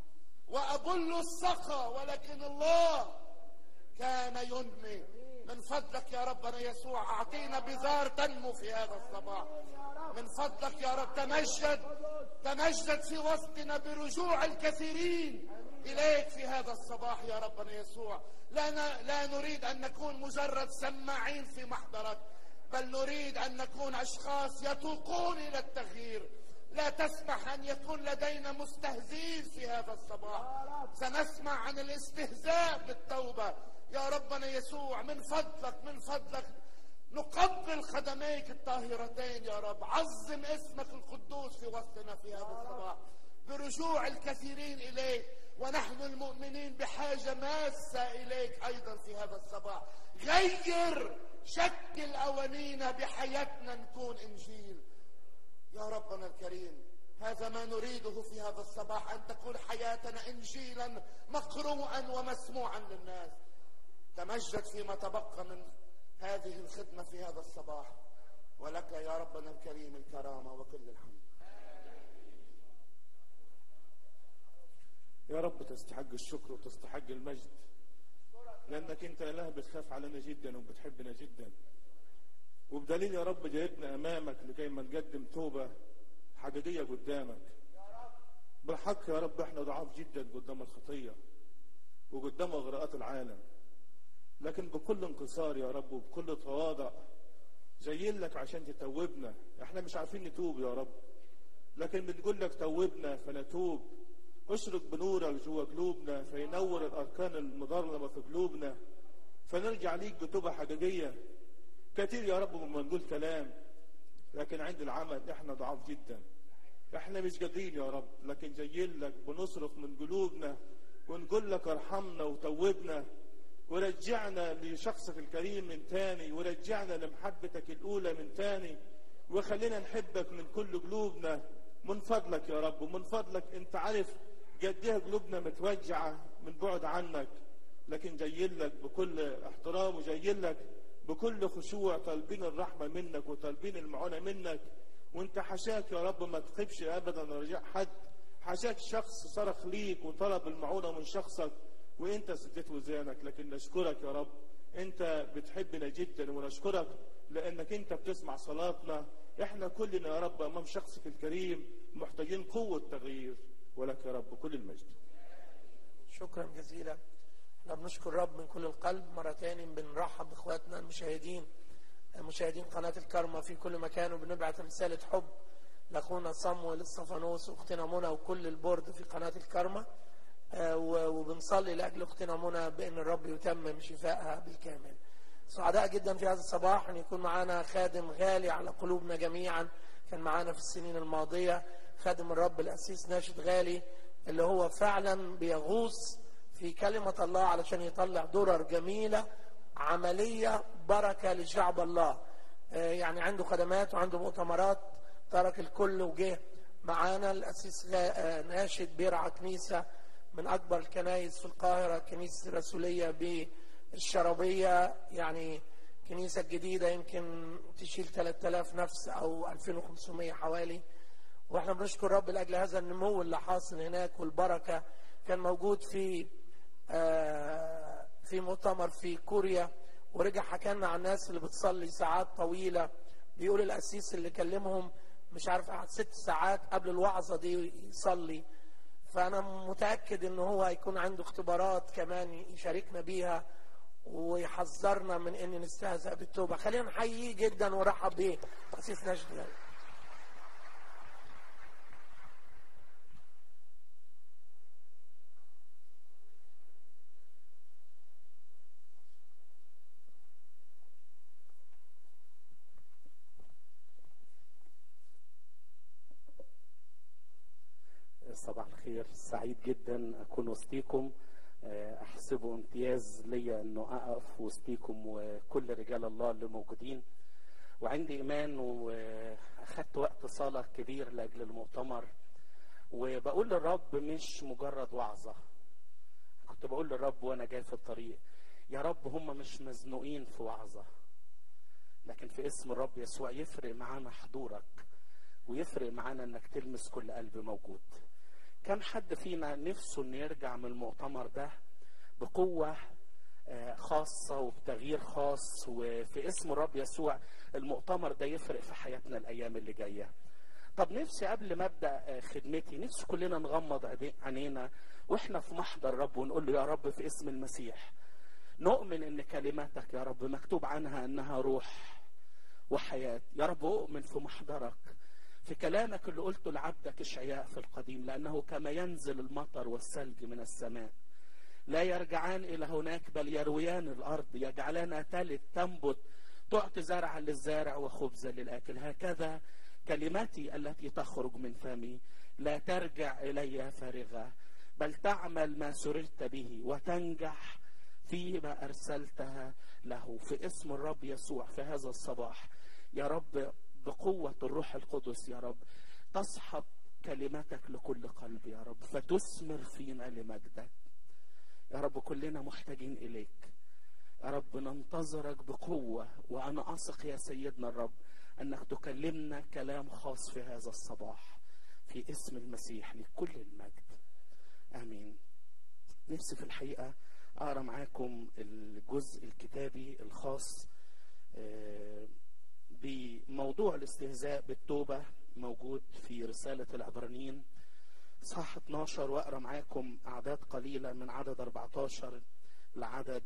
وأبولس سقى ولكن الله كان ينمي من فضلك يا ربنا يسوع أعطينا بذار تنمو في هذا الصباح من فضلك يا رب تمجد تمجد في وسطنا برجوع الكثيرين إليك في هذا الصباح يا ربنا يسوع لا, ن... لا نريد أن نكون مجرد سماعين في محضرك بل نريد أن نكون أشخاص يتوقون إلى التغيير لا تسمح أن يكون لدينا مستهزئين في هذا الصباح سنسمع عن الاستهزاء بالتوبة يا ربنا يسوع من فضلك من فضلك نقبل خدميك الطاهرتين يا رب عظم اسمك القدوس في وسطنا في هذا الصباح برجوع الكثيرين إليك ونحن المؤمنين بحاجة ماسة إليك أيضا في هذا الصباح غير شكل أوانينا بحياتنا نكون إنجيل يا ربنا الكريم هذا ما نريده في هذا الصباح أن تكون حياتنا إنجيلا مقروءا ومسموعا للناس تمجد فيما تبقى من هذه الخدمة في هذا الصباح ولك يا ربنا الكريم الكرامة وكل الحمد يا رب تستحق الشكر وتستحق المجد لأنك أنت إله بتخاف علينا جدا وبتحبنا جدا وبدليل يا رب جايبنا أمامك لكي ما نقدم توبة حقيقية قدامك بالحق يا رب احنا ضعاف جدا قدام الخطية وقدام إغراءات العالم لكن بكل انكسار يا رب وبكل تواضع جايين لك عشان تتوبنا احنا مش عارفين نتوب يا رب لكن بنقول لك توبنا فنتوب اشرق بنورك جوا قلوبنا فينور الاركان المظلمه في قلوبنا فنرجع ليك بتوبه حقيقيه كتير يا رب لما نقول كلام لكن عند العمل احنا ضعاف جدا احنا مش قادرين يا رب لكن جايين لك بنصرخ من قلوبنا ونقول لك ارحمنا وتوبنا ورجعنا لشخصك الكريم من تاني ورجعنا لمحبتك الأولى من تاني وخلينا نحبك من كل قلوبنا من فضلك يا رب ومن فضلك انت عارف قد ايه قلوبنا متوجعة من بعد عنك لكن جايين لك بكل احترام وجايين لك بكل خشوع طالبين الرحمة منك وطالبين المعونة منك وانت حشاك يا رب ما تخيبش ابدا رجاء حد حشاك شخص صرخ ليك وطلب المعونة من شخصك وانت سديت وزانك لكن نشكرك يا رب انت بتحبنا جدا ونشكرك لانك انت بتسمع صلاتنا احنا كلنا يا رب امام شخصك الكريم محتاجين قوة تغيير ولك يا رب كل المجد شكرا جزيلا احنا بنشكر رب من كل القلب مرة تاني بنرحب باخواتنا المشاهدين مشاهدين قناة الكرمة في كل مكان وبنبعت رسالة حب لاخونا صمويل الصفانوس واختنا منى وكل البورد في قناة الكرمة آه، و- وبنصلي لاجل اختنا منى بان الرب يتمم شفائها بالكامل. سعداء جدا في هذا الصباح ان يكون معانا خادم غالي على قلوبنا جميعا كان معانا في السنين الماضيه خادم الرب الاسيس ناشد غالي اللي هو فعلا بيغوص في كلمه الله علشان يطلع درر جميله عمليه بركه لشعب الله. آه، يعني عنده خدمات وعنده مؤتمرات ترك الكل وجه معانا الاسيس غا- آه، ناشد بيرعى كنيسه من اكبر الكنائس في القاهره كنيسه الرسوليه بالشرابيه يعني كنيسه جديده يمكن تشيل 3000 نفس او 2500 حوالي واحنا بنشكر رب لاجل هذا النمو اللي حاصل هناك والبركه كان موجود في آه، في مؤتمر في كوريا ورجع حكى لنا عن الناس اللي بتصلي ساعات طويله بيقول القسيس اللي كلمهم مش عارف قعد ست ساعات قبل الوعظه دي يصلي فانا متاكد ان هو هيكون عنده اختبارات كمان يشاركنا بيها ويحذرنا من ان نستهزأ بالتوبه خلينا نحييه جدا ونرحب بيه قسيس نجد غالي. صباح الخير سعيد جدا اكون وسطيكم آه، احسبه امتياز ليا انه اقف وسطيكم وكل رجال الله اللي موجودين وعندي ايمان واخدت وقت صلاه كبير لاجل المؤتمر وبقول للرب مش مجرد وعظه كنت بقول للرب وانا جاي في الطريق يا رب هم مش مزنوقين في وعظه لكن في اسم الرب يسوع يفرق معانا حضورك ويفرق معانا انك تلمس كل قلب موجود كم حد فينا نفسه انه يرجع من المؤتمر ده بقوة آه، خاصة وبتغيير خاص وفي اسم الرب يسوع المؤتمر ده يفرق في حياتنا الأيام اللي جاية طب نفسي قبل ما ابدا آه، خدمتي نفسي كلنا نغمض عدي- عينينا واحنا في محضر الرب ونقول له يا رب في اسم المسيح نؤمن ان كلماتك يا رب مكتوب عنها انها روح وحياه يا رب اؤمن في محضرك في كلامك اللي قلته لعبدك اشعياء في القديم لانه كما ينزل المطر والثلج من السماء لا يرجعان الى هناك بل يرويان الارض يجعلانها تلد تنبت تعطي زرعا للزارع وخبزا للاكل هكذا كلمتي التي تخرج من فمي لا ترجع الي فارغه بل تعمل ما سررت به وتنجح فيما ارسلتها له في اسم الرب يسوع في هذا الصباح يا رب بقوه الروح القدس يا رب تصحب كلمتك لكل قلب يا رب فتثمر فينا لمجدك يا رب كلنا محتاجين اليك يا رب ننتظرك بقوه وانا اثق يا سيدنا الرب انك تكلمنا كلام خاص في هذا الصباح في اسم المسيح لكل المجد امين نفسي في الحقيقه اقرا معاكم الجزء الكتابي الخاص آه، بموضوع الاستهزاء بالتوبه موجود في رساله العبرانيين صح 12 واقرا معاكم اعداد قليله من عدد 14 لعدد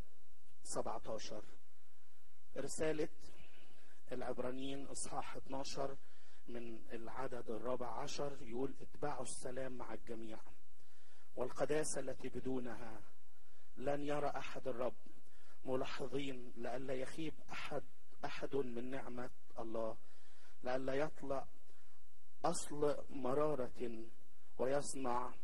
17 رساله العبرانيين اصحاح 12 من العدد الرابع عشر يقول اتبعوا السلام مع الجميع والقداسه التي بدونها لن يرى احد الرب ملاحظين لئلا يخيب احد احد من نعمه الله لئلا يطلع اصل مراره ويصنع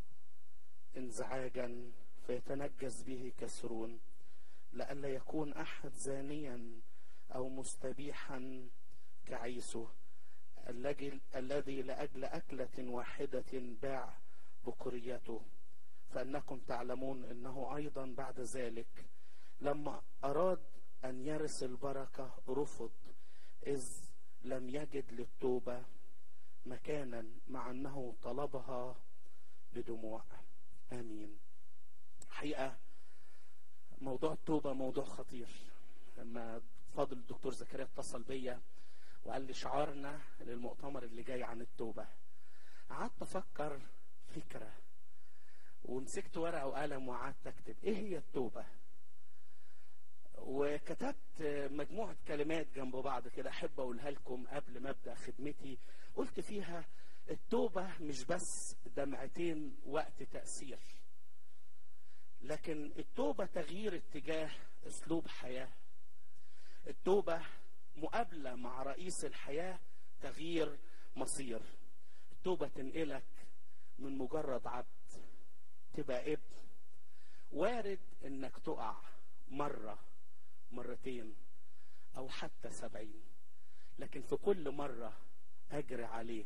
انزعاجا فيتنجس به كثيرون لئلا يكون احد زانيا او مستبيحا كعيسو الذي الذي لاجل اكله واحده باع بكريته فانكم تعلمون انه ايضا بعد ذلك لما اراد ان يرث البركه رفض اذ لم يجد للتوبه مكانا مع انه طلبها بدموع امين حقيقه موضوع التوبه موضوع خطير لما فاضل الدكتور زكريا اتصل بيا وقال لي شعارنا للمؤتمر اللي جاي عن التوبه قعدت افكر فكره ومسكت ورقه وقلم وقعدت اكتب ايه هي التوبه وكتبت مجموعه كلمات جنب بعض كده احب اقولها لكم قبل ما ابدا خدمتي قلت فيها التوبه مش بس دمعتين وقت تاثير لكن التوبه تغيير اتجاه اسلوب حياه التوبه مقابله مع رئيس الحياه تغيير مصير التوبه تنقلك من مجرد عبد تبقى ابن وارد انك تقع مرة مرتين او حتى سبعين لكن في كل مرة اجري عليه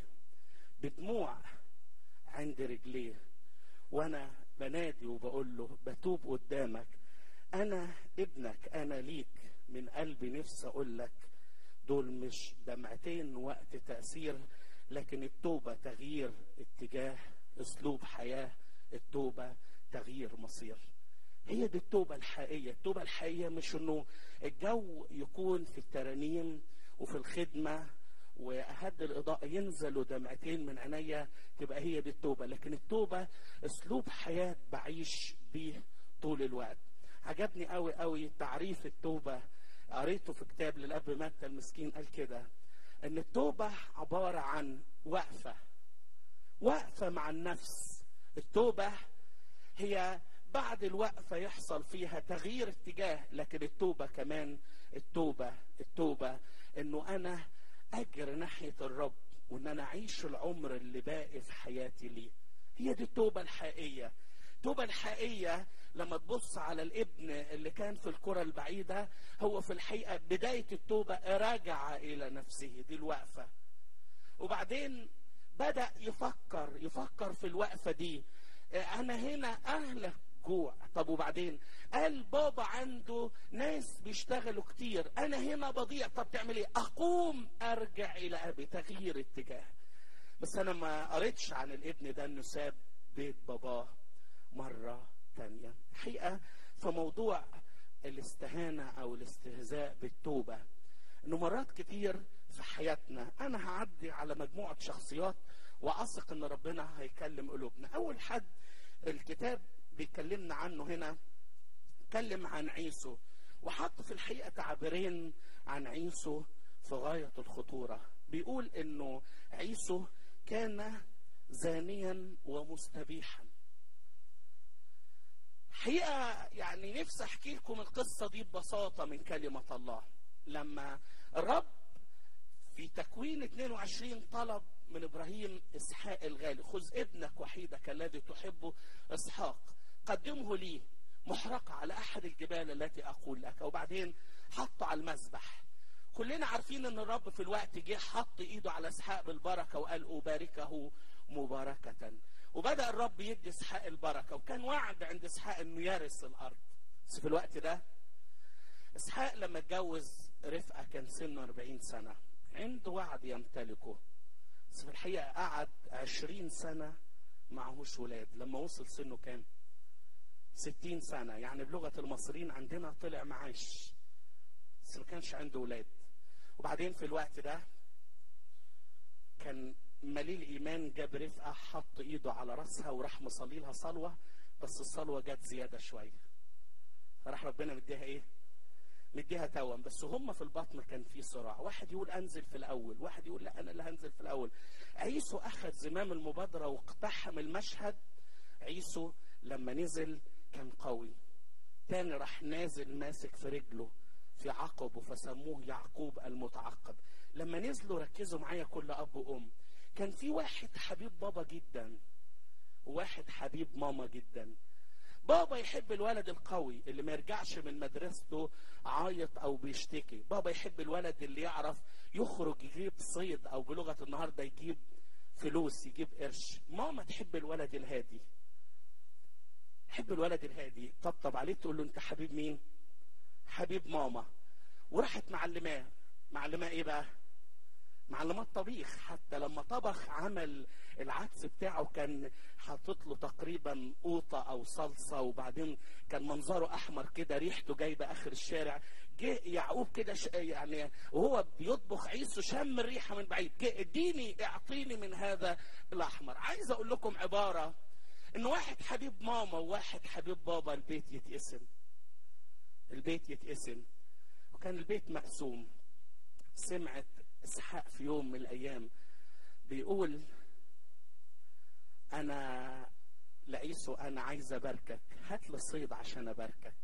بدموع عند رجليه وانا بنادي وبقول له بتوب قدامك انا ابنك انا ليك من قلبي نفسي اقول لك دول مش دمعتين وقت تأثير لكن التوبة تغيير اتجاه اسلوب حياه التوبة تغيير مصير هي دي التوبة الحقيقية التوبة الحقيقية مش انه الجو يكون في الترانيم وفي الخدمة وأهد الإضاءة ينزلوا دمعتين من عينيا تبقى هي دي التوبة لكن التوبة أسلوب حياة بعيش بيه طول الوقت عجبني قوي قوي تعريف التوبة قريته في كتاب للأب متى المسكين قال كده إن التوبة عبارة عن وقفة وقفة مع النفس التوبة هي بعد الوقفة يحصل فيها تغيير اتجاه لكن التوبة كمان التوبة التوبة انه انا اجر ناحية الرب وان انا اعيش العمر اللي باقي في حياتي ليه هي دي التوبة الحقيقية التوبة الحقيقية لما تبص على الابن اللي كان في الكرة البعيدة هو في الحقيقة بداية التوبة راجع إلى نفسه دي الوقفة وبعدين بدأ يفكر يفكر في الوقفة دي أنا هنا أهلك جوع طب وبعدين قال بابا عنده ناس بيشتغلوا كتير أنا هنا بضيع طب تعمل إيه أقوم أرجع إلى أبي تغيير اتجاه بس أنا ما قريتش عن الابن ده إنه ساب بيت باباه مرة تانية الحقيقة في موضوع الاستهانة أو الاستهزاء بالتوبة إنه مرات كتير في حياتنا أنا هعدي على مجموعة شخصيات وأثق إن ربنا هيكلم قلوبنا أول حد الكتاب بيكلمنا عنه هنا اتكلم عن عيسو وحط في الحقيقة تعبيرين عن عيسو في غاية الخطورة بيقول إنه عيسو كان زانيا ومستبيحا حقيقة يعني نفسي أحكي لكم القصة دي ببساطة من كلمة الله لما الرب في تكوين 22 طلب من ابراهيم اسحاق الغالي خذ ابنك وحيدك الذي تحبه اسحاق قدمه لي محرقة على احد الجبال التي اقول لك وبعدين حطه على المذبح كلنا عارفين ان الرب في الوقت جه حط ايده على اسحاق بالبركه وقال اباركه مباركه وبدا الرب يدي اسحاق البركه وكان وعد عند اسحاق انه يرث الارض بس في الوقت ده اسحاق لما اتجوز رفقه كان سنه 40 سنه عنده وعد يمتلكه بس في الحقيقه قعد 20 سنه معهوش ولاد لما وصل سنه كام 60 سنه يعني بلغه المصريين عندنا طلع معاش بس ما كانش عنده ولاد وبعدين في الوقت ده كان مليل ايمان جاب رفقه حط ايده على راسها وراح مصلي لها صلوه بس الصلوه جت زياده شويه فراح ربنا مديها ايه؟ مديها توأم بس هم في البطن كان في صراع واحد يقول انزل في الاول واحد يقول لا انا اللي هنزل في الاول عيسو اخذ زمام المبادره واقتحم المشهد عيسو لما نزل كان قوي تاني راح نازل ماسك في رجله في عقبه فسموه يعقوب المتعقب لما نزلوا ركزوا معايا كل اب وام كان في واحد حبيب بابا جدا وواحد حبيب ماما جدا بابا يحب الولد القوي اللي ما يرجعش من مدرسته عايط او بيشتكي بابا يحب الولد اللي يعرف يخرج يجيب صيد او بلغه النهارده يجيب فلوس يجيب قرش ماما تحب الولد الهادي تحب الولد الهادي طبطب عليه تقول له انت حبيب مين حبيب ماما وراحت معلماه معلماه ايه بقى معلمات طبيخ حتى لما طبخ عمل العدس بتاعه كان حاطط له تقريبا قوطه او صلصه وبعدين كان منظره احمر كده ريحته جايبه اخر الشارع جه يعقوب كده ش... يعني وهو بيطبخ عيسو شم الريحه من بعيد جه اديني اعطيني من هذا الاحمر عايز اقول لكم عباره ان واحد حبيب ماما وواحد حبيب بابا البيت يتقسم البيت يتقسم وكان البيت مقسوم سمعت اسحاق في يوم من الايام بيقول انا لعيسو انا عايز اباركك هات لي صيد عشان اباركك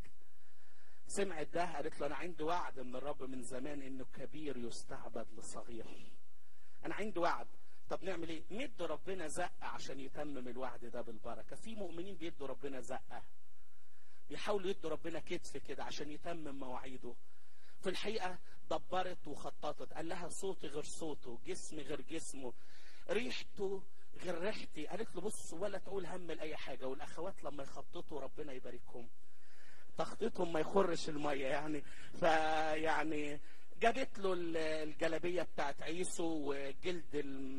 سمعت ده قالت له انا عندي وعد من الرب من زمان انه كبير يستعبد لصغير انا عندي وعد طب نعمل ايه ندي ربنا زقه عشان يتمم الوعد ده بالبركه في مؤمنين بيدوا ربنا زقه بيحاولوا يدوا ربنا كتف كده عشان يتمم مواعيده في الحقيقه دبرت وخططت قال لها صوتي غير صوته جسمي غير جسمه ريحته غير ريحتي قالت له بص ولا تقول هم لاي حاجه والاخوات لما يخططوا ربنا يباركهم تخطيطهم ما يخرش الميه يعني فيعني جابت له الجلابيه بتاعت عيسو وجلد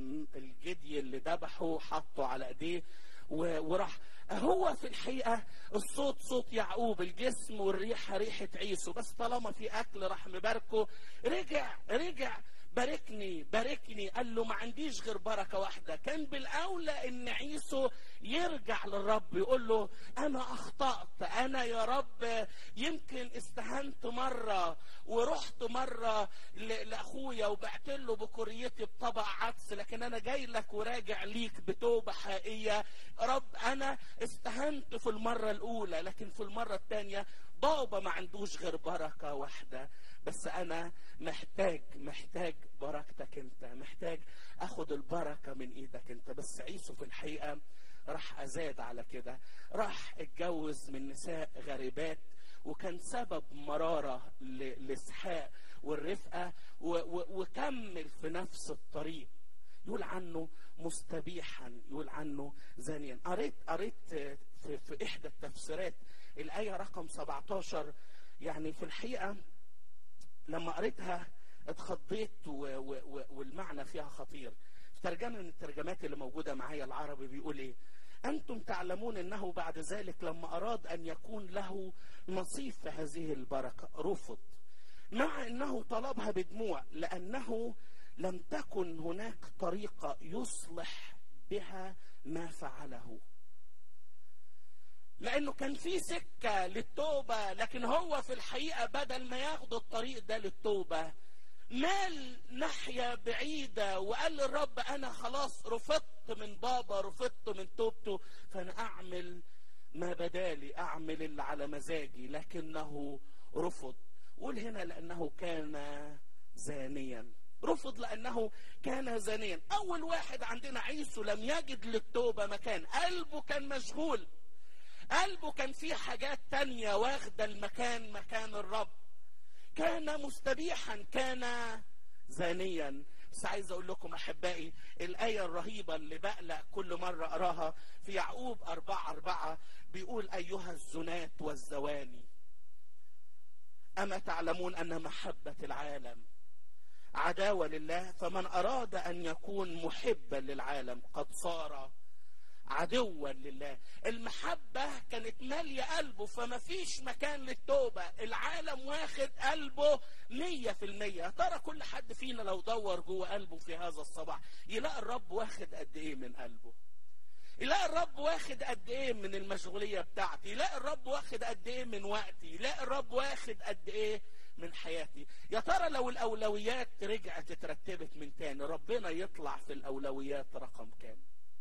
الجدي اللي ذبحه حطه على ايديه وراح هو في الحقيقه الصوت صوت يعقوب الجسم والريحه ريحه عيسو بس طالما في اكل راح مباركه رجع رجع باركني باركني قال له ما عنديش غير بركه واحده كان بالاولى ان عيسو يرجع للرب يقول له انا اخطات انا يا رب يمكن استهنت مره ورحت مره لاخويا وبعت له بكوريتي بطبق عدس لكن انا جاي لك وراجع ليك بتوبه حقيقيه رب انا استهنت في المره الاولى لكن في المره الثانيه بابا ما عندوش غير بركه واحده بس انا محتاج محتاج بركتك انت محتاج اخد البركه من ايدك انت بس عيسو في الحقيقه راح ازاد على كده راح اتجوز من نساء غريبات وكان سبب مراره لاسحاق والرفقه وكمل في نفس الطريق يقول عنه مستبيحا يقول عنه زانيا قريت قريت في, في احدى التفسيرات الايه رقم 17 يعني في الحقيقه لما قريتها اتخضيت و و والمعنى فيها خطير في ترجمه من الترجمات اللي موجوده معايا العربي بيقول ايه انتم تعلمون انه بعد ذلك لما اراد ان يكون له نصيب في هذه البركه رفض مع انه طلبها بدموع لانه لم تكن هناك طريقه يصلح بها ما فعله لانه كان في سكه للتوبه لكن هو في الحقيقه بدل ما ياخد الطريق ده للتوبه مال ناحيه بعيده وقال للرب انا خلاص رفضت من بابا رفضت من توبته فانا اعمل ما بدالي اعمل اللي على مزاجي لكنه رفض قول هنا لانه كان زانيا رفض لانه كان زانيا اول واحد عندنا عيسو لم يجد للتوبه مكان قلبه كان مشغول قلبه كان فيه حاجات تانية واخدة المكان مكان الرب كان مستبيحا كان زانيا بس عايز اقول لكم احبائي الايه الرهيبه اللي بقلق كل مره اراها في يعقوب أربعة أربعة بيقول ايها الزنات والزواني اما تعلمون ان محبه العالم عداوه لله فمن اراد ان يكون محبا للعالم قد صار عدوا لله المحبة كانت مالية قلبه فما فيش مكان للتوبة العالم واخد قلبه مية في المية يا ترى كل حد فينا لو دور جوه قلبه في هذا الصباح يلاقي الرب واخد قد ايه من قلبه يلاقي الرب واخد قد ايه من المشغولية بتاعتي يلاقي الرب واخد قد ايه من وقتي يلاقي الرب واخد قد ايه من حياتي يا ترى لو الاولويات رجعت اترتبت من تاني ربنا يطلع في الاولويات رقم كام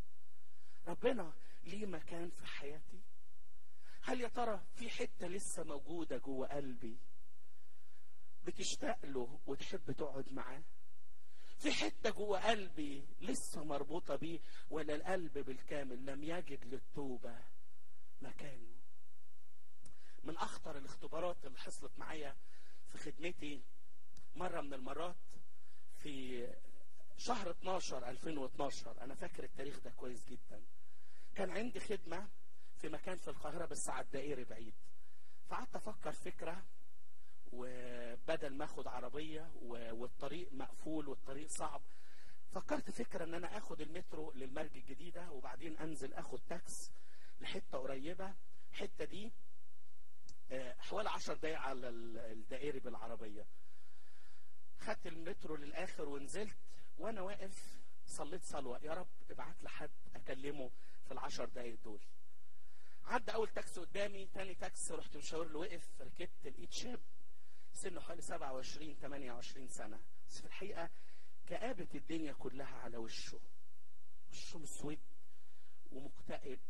ربنا ليه مكان في حياتي هل يا ترى في حته لسه موجوده جوه قلبي بتشتاق له وتحب تقعد معاه في حته جوه قلبي لسه مربوطه بيه ولا القلب بالكامل لم يجد للتوبه مكان من اخطر الاختبارات اللي حصلت معايا في خدمتي مره من المرات في شهر 12 2012 انا فاكر التاريخ ده كويس جدا كان عندي خدمه في مكان في القاهره بس على الدائري بعيد فقعدت افكر فكره وبدل ما اخد عربيه والطريق مقفول والطريق صعب فكرت فكره ان انا اخد المترو للمرج الجديده وبعدين انزل اخد تاكس لحته قريبه الحته دي حوالي 10 دقايق على الدائري بالعربيه خدت المترو للاخر ونزلت وانا واقف صليت صلوه يا رب ابعت لي حد اكلمه في العشر دقايق دول عدى اول تاكسي قدامي تاني تاكسي رحت مشاور له وقف ركبت لقيت شاب سنه حوالي 27 28 سنه بس في الحقيقه كآبة الدنيا كلها على وشه وشه مسود ومكتئب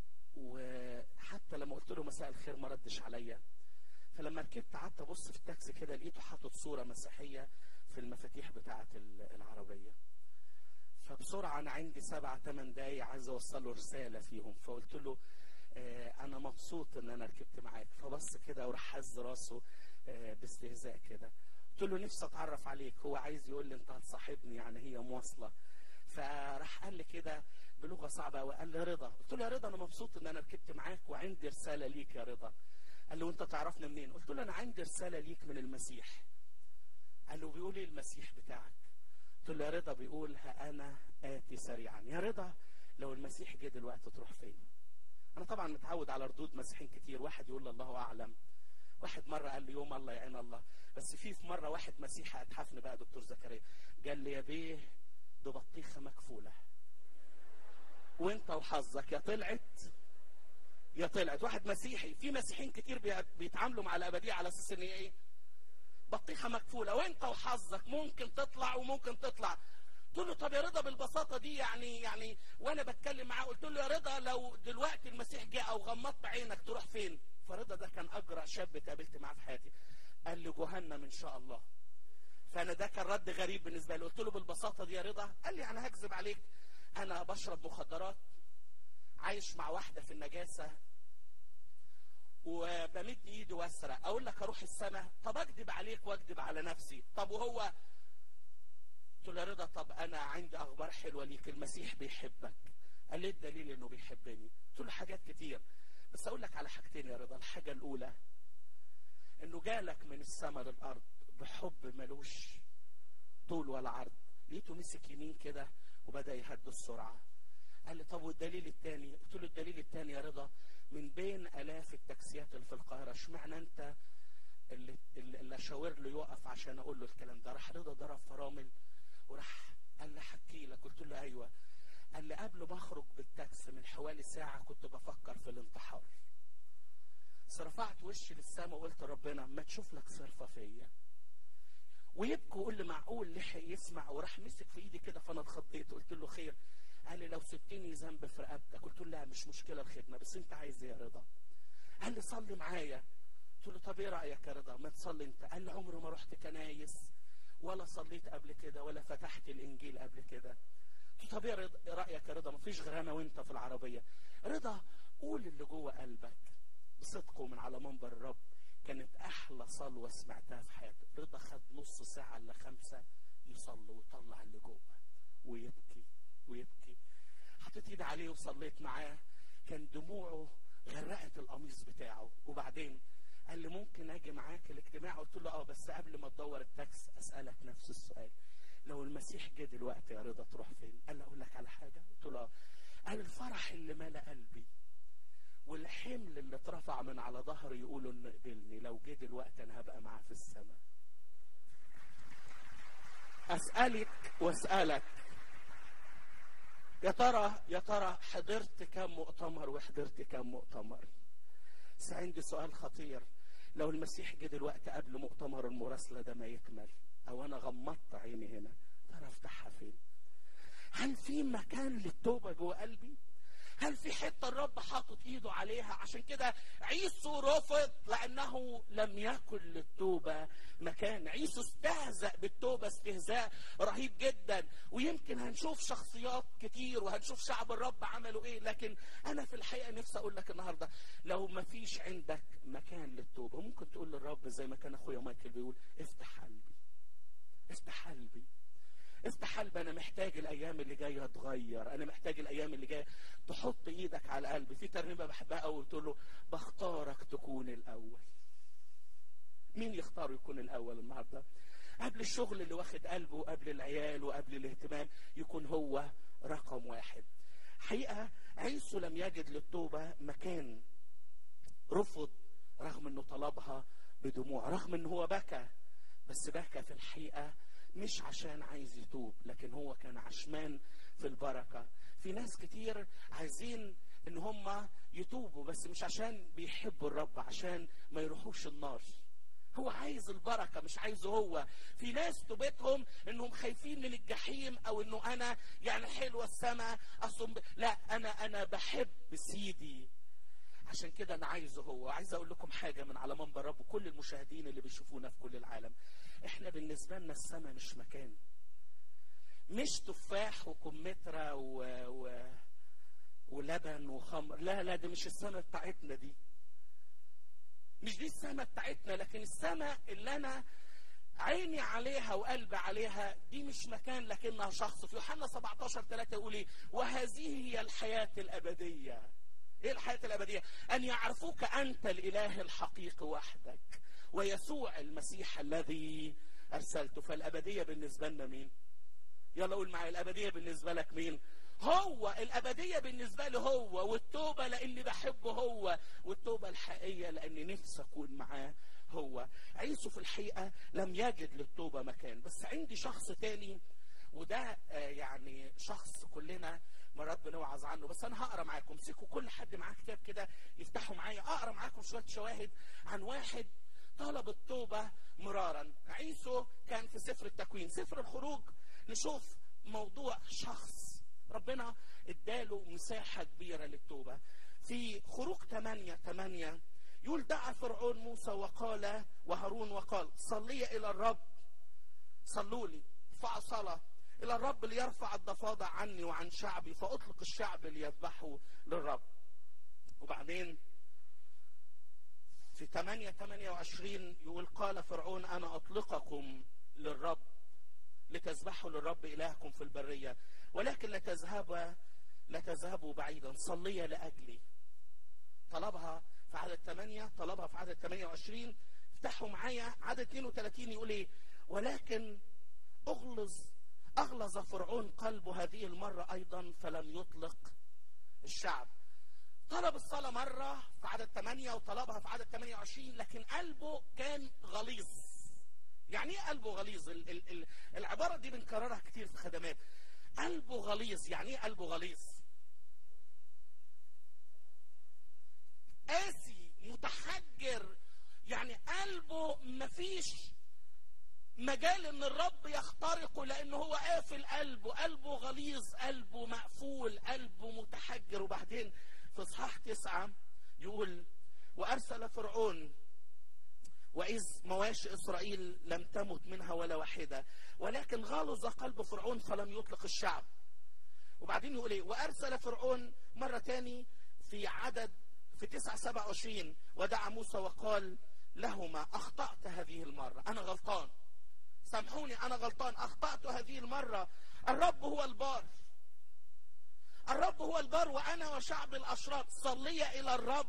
وحتى لما قلت له مساء الخير ما ردش عليا فلما ركبت قعدت ابص في التاكسي كده لقيته حاطط صوره مسيحيه في المفاتيح بتاعه العربيه فبسرعه انا عندي سبع ثمان دقايق عايز اوصل له رساله فيهم فقلت له آه انا مبسوط ان انا ركبت معاك فبص كده وراح هز راسه آه باستهزاء كده قلت له نفسي اتعرف عليك هو عايز يقول لي انت هتصاحبني يعني هي مواصله فراح قال لي كده بلغه صعبه قوي قال لي رضا قلت له يا رضا انا مبسوط ان انا ركبت معاك وعندي رساله ليك يا رضا قال له وانت تعرفني منين قلت له انا عندي رساله ليك من المسيح قال له بيقول ايه المسيح بتاعك قلت له يا رضا بيقول ها انا اتي سريعا يا رضا لو المسيح جه دلوقتي تروح فين انا طبعا متعود على ردود مسيحيين كتير واحد يقول الله اعلم واحد مره قال لي يوم الله يعين الله بس في في مره واحد مسيحي اتحفني بقى دكتور زكريا قال لي يا بيه دي بطيخه مكفوله وانت وحظك يا طلعت يا طلعت واحد مسيحي في مسيحيين كتير بيتعاملوا مع الابديه على اساس ان هي ايه بطيخه مكفوله وانت وحظك ممكن تطلع وممكن تطلع قلت له طب يا رضا بالبساطه دي يعني يعني وانا بتكلم معاه قلت له يا رضا لو دلوقتي المسيح جه او غمضت عينك تروح فين فرضا ده كان اجرأ شاب اتقابلت معاه في حياتي قال لي جهنم ان شاء الله فانا ده كان رد غريب بالنسبه لي قلت له بالبساطه دي يا رضا قال لي انا هكذب عليك انا بشرب مخدرات عايش مع واحده في النجاسه وبمد ايدي واسرق اقول لك اروح السماء طب اكذب عليك واكذب على نفسي طب وهو قلت له يا رضا طب انا عندي اخبار حلوه ليك المسيح بيحبك قال لي الدليل انه بيحبني قلت له حاجات كتير بس اقول لك على حاجتين يا رضا الحاجه الاولى انه جالك من السماء للارض بحب ملوش طول ولا عرض لقيته مسك يمين كده وبدا يهدي السرعه قال لي طب والدليل الثاني قلت له الدليل الثاني يا رضا من بين الاف التاكسيات اللي في القاهره اشمعنى انت اللي اللي اشاور له يوقف عشان اقول له الكلام ده راح رضا ضرب فرامل وراح قال لي احكي لك قلت له ايوه قال لي قبل ما اخرج بالتاكسي من حوالي ساعه كنت بفكر في الانتحار رفعت وشي للسماء وقلت ربنا ما تشوف لك صرفه فيا ويبكي ويقول لي معقول لحق يسمع وراح مسك في ايدي كده فانا اتخضيت قلت له خير قال لي لو سبتني ذنب في رقبتك قلت له لا مش مشكله الخدمه بس انت عايز ايه يا رضا قال لي صلي معايا قلت له طب ايه رايك يا رضا ما تصلي انت قال لي عمري ما رحت كنايس ولا صليت قبل كده ولا فتحت الانجيل قبل كده طب ايه رضا- إيه رايك يا رضا مفيش غير انا وانت في العربيه رضا قول اللي جوه قلبك بصدق ومن على منبر الرب كانت احلى صلوه سمعتها في حياتي رضا خد نص ساعه الا خمسه يصلي ويطلع اللي جوه ويبكي ويبكي حطيت ايدي عليه وصليت معاه كان دموعه غرقت القميص بتاعه وبعدين قال لي ممكن اجي معاك الاجتماع قلت له اه بس قبل ما تدور التاكس اسالك نفس السؤال لو المسيح جه دلوقتي يا رضا تروح فين قال لي اقول لك على حاجه قلت له اه قال الفرح اللي ملا قلبي والحمل اللي اترفع من على ظهري يقولوا انه قبلني لو جه دلوقتي انا هبقى معاه في السماء اسالك واسالك يا ترى يا ترى حضرت كم مؤتمر وحضرت كم مؤتمر بس عندي سؤال خطير لو المسيح جه دلوقتي قبل مؤتمر المراسله ده ما يكمل او انا غمضت عيني هنا ترى افتحها فين هل في مكان للتوبه جوه قلبي هل في حته الرب حاطط ايده عليها عشان كده عيسو رفض لانه لم يكن للتوبه مكان عيسو استهزأ بالتوبه استهزاء رهيب جدا ويمكن هنشوف شخصيات كتير وهنشوف شعب الرب عملوا ايه لكن انا في الحقيقه نفسي اقول لك النهارده لو ما فيش عندك مكان للتوبه ممكن تقول للرب زي ما كان اخويا مايكل بيقول افتح قلبي افتح قلبي افتح قلبي انا محتاج الايام اللي جايه اتغير انا محتاج الايام اللي جايه تحط ايدك على قلبي في ترنيمه بحبها قوي تقول له بختارك تكون الاول مين يختار يكون الاول النهارده قبل الشغل اللي واخد قلبه وقبل العيال وقبل الاهتمام يكون هو رقم واحد حقيقه عيسو لم يجد للتوبه مكان رفض رغم انه طلبها بدموع رغم انه هو بكى بس بكى في الحقيقه مش عشان عايز يتوب لكن هو كان عشمان في البركه في ناس كتير عايزين ان هم يتوبوا بس مش عشان بيحبوا الرب عشان ما يروحوش النار هو عايز البركه مش عايزه هو في ناس توبتهم انهم خايفين من الجحيم او انه انا يعني حلوه السماء اصلا لا انا انا بحب سيدي عشان كده انا عايزه هو عايز اقول لكم حاجه من على منبر رب كل المشاهدين اللي بيشوفونا في كل العالم احنا بالنسبه لنا السماء مش مكان مش تفاح وكمثرى و... و... ولبن وخمر لا لا دي مش السماء بتاعتنا دي مش دي السماء بتاعتنا لكن السماء اللي انا عيني عليها وقلبي عليها دي مش مكان لكنها شخص في يوحنا 17 3 يقول ايه وهذه هي الحياه الابديه ايه الحياه الابديه ان يعرفوك انت الاله الحقيقي وحدك ويسوع المسيح الذي ارسلته فالابديه بالنسبه لنا مين يلا قول معايا الابديه بالنسبه لك مين هو الابديه بالنسبه لي هو والتوبه لاني بحبه هو والتوبه الحقيقيه لاني نفسي اكون معاه هو عيسو في الحقيقه لم يجد للتوبه مكان بس عندي شخص تاني وده آه، يعني شخص كلنا مرات بنوعظ عنه بس انا هقرا معاكم امسكوا كل حد معاه كتاب كده يفتحوا معايا اقرا معاكم شويه شواهد عن واحد طلب التوبه مرارا عيسو كان في سفر التكوين سفر الخروج نشوف موضوع شخص ربنا اداله مساحه كبيره للتوبه في خروج 8 8 يقول دعا فرعون موسى وقال وهارون وقال صلي الى الرب صلوا لي فصلى الى الرب ليرفع الضفادع عني وعن شعبي فاطلق الشعب ليذبحوا للرب وبعدين في 8 28 يقول قال فرعون انا اطلقكم للرب لتذبحوا للرب الهكم في البريه ولكن لا تذهب لا تذهبوا بعيدا صلي لاجلي طلبها في عدد 8 طلبها في عدد 28 افتحوا معايا عدد 32 يقول ايه ولكن اغلظ اغلظ فرعون قلبه هذه المره ايضا فلم يطلق الشعب طلب الصلاه مره في عدد 8 وطلبها في عدد 28 لكن قلبه كان غليظ يعني ايه قلبه غليظ ال- ال- ال- العباره دي بنكررها كتير في خدمات قلبه غليظ يعني ايه قلبه غليظ قاسي متحجر يعني قلبه مفيش مجال ان الرب يخترقه لان هو قافل قلبه قلبه غليظ قلبه مقفول قلبه متحجر وبعدين في اصحاح تسعة يقول وارسل فرعون وإذ مواشي إسرائيل لم تمت منها ولا واحدة ولكن غلظ قلب فرعون فلم يطلق الشعب وبعدين يقول ايه وارسل فرعون مرة تاني في عدد في تسعة سبعة وعشرين ودعا موسى وقال لهما اخطأت هذه المرة انا غلطان سامحوني انا غلطان اخطأت هذه المرة الرب هو البار الرب هو البار وانا وشعب الاشراط صلي الى الرب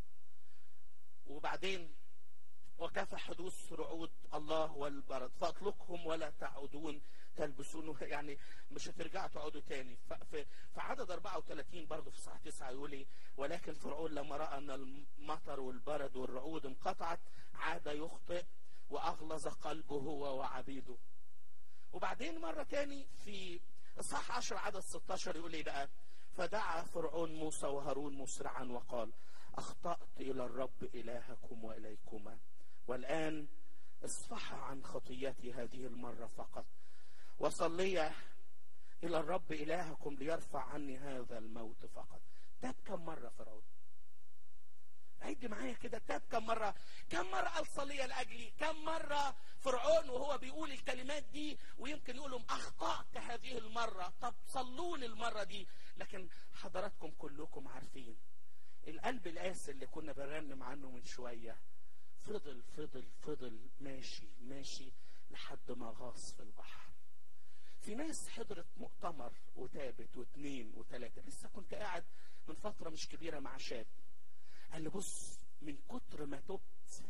وبعدين وكفى حدوث رعود الله والبرد فاطلقهم ولا تعودون تلبسون يعني مش هترجعوا تقعدوا تاني ف- في في عدد 34 برضه في صح 9 يقول ايه ولكن فرعون لما راى ان المطر والبرد والرعود انقطعت عاد يخطئ واغلظ قلبه هو وعبيده وبعدين مرة تاني في إصحاح 10 عدد 16 يقول ايه بقى فدعا فرعون موسى وهارون مسرعا وقال أخطأت إلى الرب إلهكم وإليكما والآن اصفح عن خطيتي هذه المرة فقط وصلي إلى الرب إلهكم ليرفع عني هذا الموت فقط تاب كم مرة فرعون عد معايا كده تاب كم مرة كم مرة قال صلية لأجلي كم مرة فرعون وهو بيقول الكلمات دي ويمكن يقول لهم أخطأت هذه المرة طب صلوني المرة دي لكن حضراتكم كلكم عارفين القلب القاسي اللي كنا بنرنم عنه من شوية فضل فضل فضل ماشي ماشي لحد ما غاص في البحر في ناس حضرت مؤتمر وتابت واثنين وثلاثة لسه كنت قاعد من فترة مش كبيرة مع شاب قال لي بص من كتر ما تبت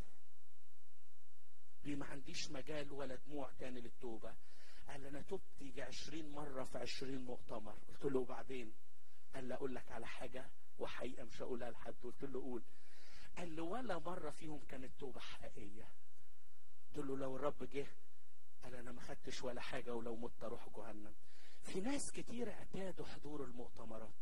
دي ما عنديش مجال ولا دموع تاني للتوبة قال لي انا تبت يجي عشرين مرة في عشرين مؤتمر قلت له وبعدين قال لي اقول لك على حاجة وحقيقة مش هقولها لحد قلت له قول قال لي ولا مرة فيهم كانت توبة حقيقية قلت له لو الرب جه قال انا ما خدتش ولا حاجة ولو مت اروح جهنم في ناس كتير اعتادوا حضور المؤتمرات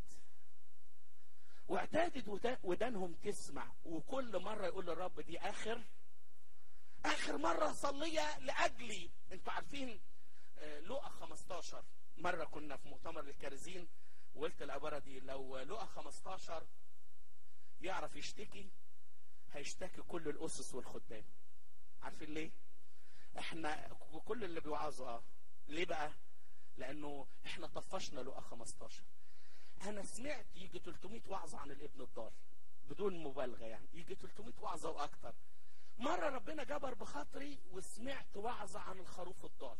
واعتادت ودا- ودانهم تسمع وكل مرة يقول للرب دي اخر اخر مرة صلية لاجلي انتوا عارفين آه، لقى 15 مرة كنا في مؤتمر للكارزين وقلت العبارة دي لو لقى 15 يعرف يشتكي هيشتكي كل الاسس والخدام عارفين ليه احنا كل اللي بيوعظوا اه ليه بقى لانه احنا طفشنا لقى 15 انا سمعت يجي 300 وعظه عن الابن الضال بدون مبالغه يعني يجي 300 وعظه واكتر مره ربنا جبر بخاطري وسمعت وعظه عن الخروف الضال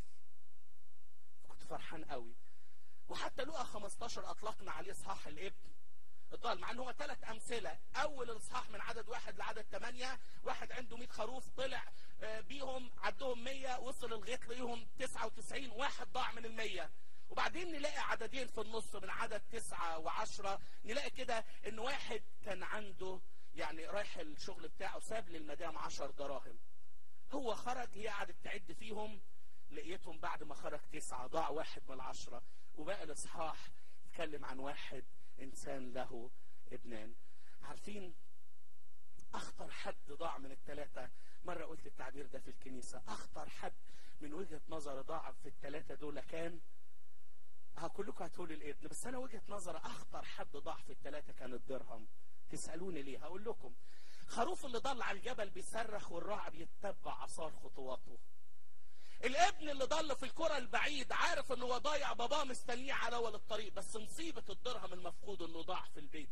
كنت فرحان قوي وحتى لقى 15 اطلقنا عليه اصحاح الابن الضال مع ان هو ثلاث امثله اول الاصحاح من عدد واحد لعدد ثمانيه واحد عنده 100 خروف طلع آه، بيهم عدهم 100 وصل الغيط ليهم 99 واحد ضاع من ال 100 وبعدين نلاقي عددين في النص من عدد تسعة وعشرة نلاقي كده ان واحد كان عنده يعني رايح الشغل بتاعه ساب للمدام عشر دراهم هو خرج هي قعدت تعد فيهم لقيتهم بعد ما خرج تسعة ضاع واحد من العشرة وبقى الإصحاح يتكلم عن واحد إنسان له ابنان عارفين أخطر حد ضاع من الثلاثة مرة قلت التعبير ده في الكنيسة أخطر حد من وجهة نظر ضاع في الثلاثة دول كان ها كلكم هتقولوا الابن بس أنا وجهة نظر أخطر حد ضاع في الثلاثة كان الدرهم تسألوني ليه هقول لكم خروف اللي ضل على الجبل بيصرخ والراعي بيتبع آثار خطواته الابن اللي ضل في الكرة البعيد عارف انه هو ضايع باباه مستنيه على اول الطريق بس مصيبة الدرهم المفقود انه ضاع في البيت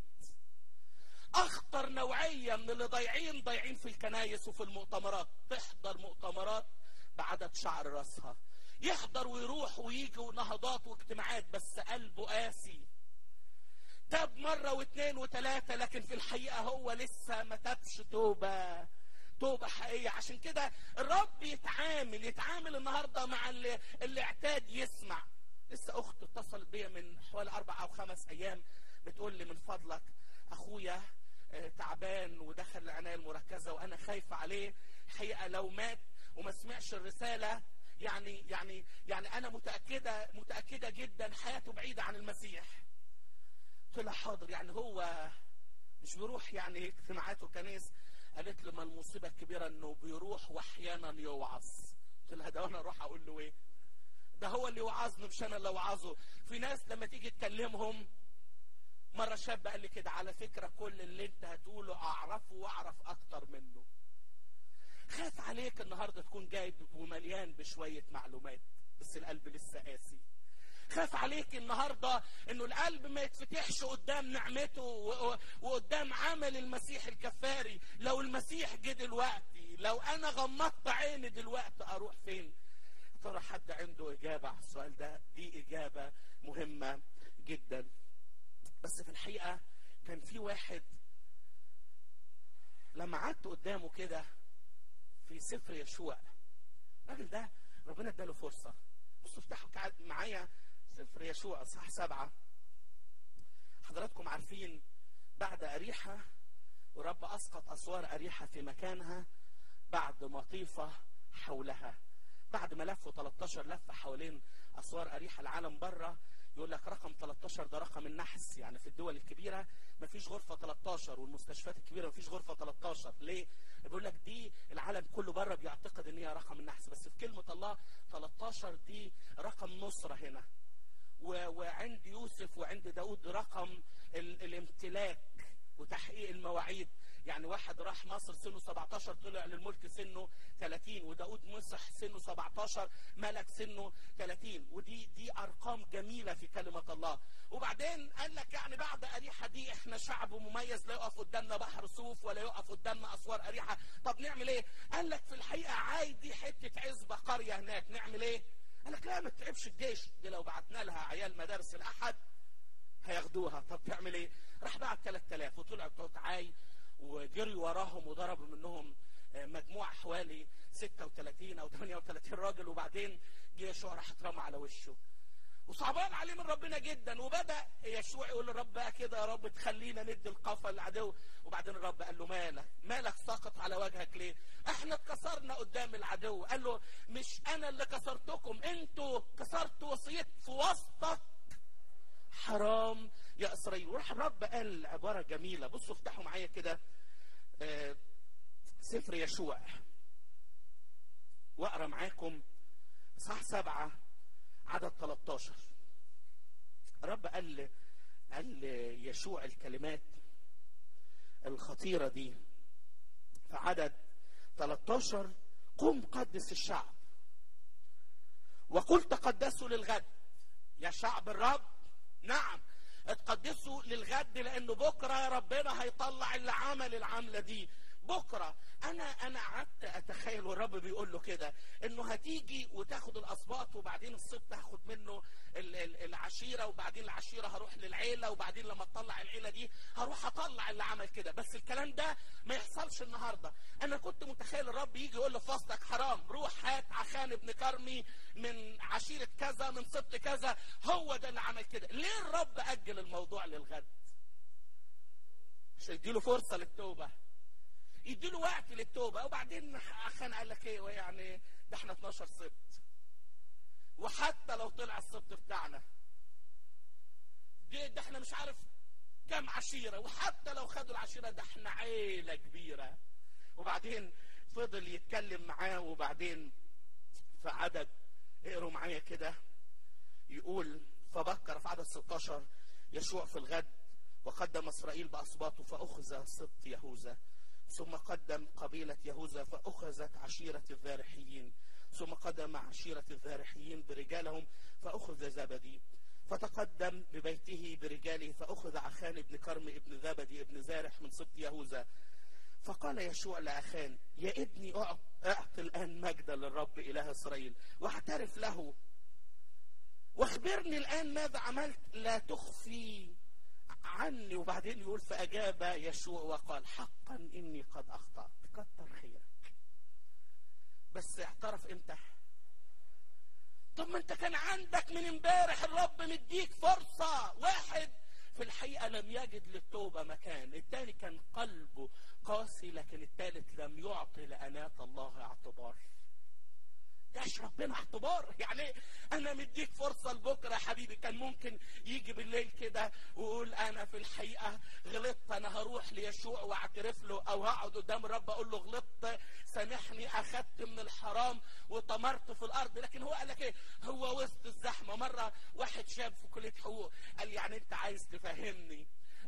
اخطر نوعية من اللي ضايعين ضايعين في الكنايس وفي المؤتمرات تحضر مؤتمرات بعدد شعر راسها يحضر ويروح ويجي ونهضات واجتماعات بس قلبه قاسي تاب مرة واثنين وثلاثة لكن في الحقيقة هو لسه ما تابش توبة توبة حقيقية عشان كده الرب يتعامل يتعامل النهاردة مع اللي, اللي اعتاد يسمع لسه أخت اتصلت بيا من حوالي أربع أو خمس أيام بتقول لي من فضلك أخويا آه، تعبان ودخل العناية المركزة وأنا خايفة عليه الحقيقة لو مات وما سمعش الرسالة يعني يعني يعني أنا متأكدة متأكدة جدا حياته بعيدة عن المسيح قلت لها حاضر يعني هو مش بيروح يعني اجتماعات وكنيس قالت لي ما المصيبه الكبيره انه بيروح واحيانا يوعظ قلت لها ده وانا اروح اقول له ايه ده هو اللي وعظني مش انا اللي اوعظه في ناس لما تيجي تكلمهم مره شاب قال لي كده على فكره كل اللي انت هتقوله اعرفه واعرف اكتر منه خاف عليك النهارده تكون جاي ومليان بشويه معلومات بس القلب لسه قاسي خاف عليك النهارده انه القلب ما يتفتحش قدام نعمته و- و- وقدام عمل المسيح الكفاري لو المسيح جه دلوقتي لو انا غمضت عيني دلوقتي اروح فين يا ترى حد عنده اجابه على السؤال ده دي اجابه مهمه جدا بس في الحقيقه كان في واحد لما قعدت قدامه كده في سفر يشوع الراجل ده ربنا اداله فرصه بصوا افتحوا كع- معايا سفر يشوع اصحاح سبعه حضراتكم عارفين بعد اريحه ورب اسقط اسوار اريحه في مكانها بعد مطيفه حولها بعد ما لفوا 13 لفه حوالين اسوار اريحه العالم بره يقول لك رقم 13 ده رقم النحس يعني في الدول الكبيره ما فيش غرفه 13 والمستشفيات الكبيره ما فيش غرفه 13 ليه؟ بيقول لك دي العالم كله بره بيعتقد ان هي رقم النحس بس في كلمه الله 13 دي رقم نصره هنا و- وعند يوسف وعند داود رقم ال- الامتلاك وتحقيق المواعيد يعني واحد راح مصر سنه 17 طلع للملك سنه 30 وداود مسح سنه 17 ملك سنه 30 ودي دي ارقام جميله في كلمه الله وبعدين قال لك يعني بعد اريحه دي احنا شعب مميز لا يقف قدامنا بحر صوف ولا يقف قدامنا اسوار اريحه طب نعمل ايه قال لك في الحقيقه عايز دي حته عزبه قريه هناك نعمل ايه قال لك لا ما تتعبش الجيش دي لو بعتنا لها عيال مدارس الاحد هياخدوها طب تعمل ايه راح بعت 3000 وطلع بتوع عاي وجري وراهم وضربوا منهم آه، مجموعه حوالي 36 او 38 راجل وبعدين جه يشوع راح اترمى على وشه وصعبان عليه من ربنا جدا وبدا يشوع يقول للرب بقى كده يا رب تخلينا ندي القفا للعدو وبعدين الرب قال له مالك مالك ساقط على وجهك ليه احنا اتكسرنا قدام العدو قال له مش انا اللي كسرتكم انتوا كسرتوا وصيت في وسطك حرام يا اسرائيل وراح الرب قال عباره جميله بصوا افتحوا معايا كده آه، سفر يشوع واقرا معاكم صح سبعة عدد 13 الرب قال ل- قال ليشوع الكلمات الخطيرة دي في عدد 13 قم قدس الشعب وقل تقدسوا للغد يا شعب الرب نعم اتقدسوا للغد لانه بكره يا ربنا هيطلع اللي عمل العمله دي بكره انا انا قعدت اتخيل والرب بيقول له كده انه هتيجي وتاخد الاسباط وبعدين السبط هاخد منه ال- ال- العشيره وبعدين العشيره هروح للعيله وبعدين لما تطلع العيله دي هروح اطلع اللي عمل كده بس الكلام ده ما يحصلش النهارده انا كنت متخيل الرب يجي يقول له في وسطك حرام روح هات عخان ابن كرمي من عشيره كذا من سبط كذا هو ده اللي عمل كده ليه الرب اجل الموضوع للغد عشان يديله فرصه للتوبه يديله وقت للتوبه وبعدين عخان قال لك ايه يعني ده احنا 12 سبط وحتى لو طلع السبط بتاعنا ده, ده احنا مش عارف كام عشيره وحتى لو خدوا العشيره ده احنا عيله كبيره وبعدين فضل يتكلم معاه وبعدين في عدد اقروا معايا كده يقول فبكر في عدد 16 يشوع في الغد وقدم اسرائيل باسباطه فاخذ سبط يهوذا ثم قدم قبيله يهوذا فاخذت عشيره الذارحيين ثم قدم عشيره الذارحيين برجالهم فاخذ زبدي فتقدم ببيته برجاله فاخذ عخان بن كرم ابن زبدي ابن زارح من سبط يهوذا فقال يشوع لأخان يا ابني أعط, أعط الآن مجدا للرب إله إسرائيل واعترف له واخبرني الآن ماذا عملت لا تخفي عني وبعدين يقول فأجاب يشوع وقال حقا إني قد أخطأت كتر خيرك بس اعترف امتى طب ما انت كان عندك من امبارح الرب مديك فرصة واحد في الحقيقة لم يجد للتوبة مكان التاني كان قلبه قاسي لكن التالت لم يعطي لأنات الله اعتبار داش ربنا اعتبار يعني انا مديك فرصه لبكره يا حبيبي كان ممكن يجي بالليل كده ويقول انا في الحقيقه غلطت انا هروح ليشوع واعترف له او هقعد قدام الرب اقول له غلطت سامحني اخدت من الحرام وطمرت في الارض لكن هو قال لك ايه هو وسط الزحمه مره واحد شاب في كليه حقوق قال يعني انت عايز تفهمني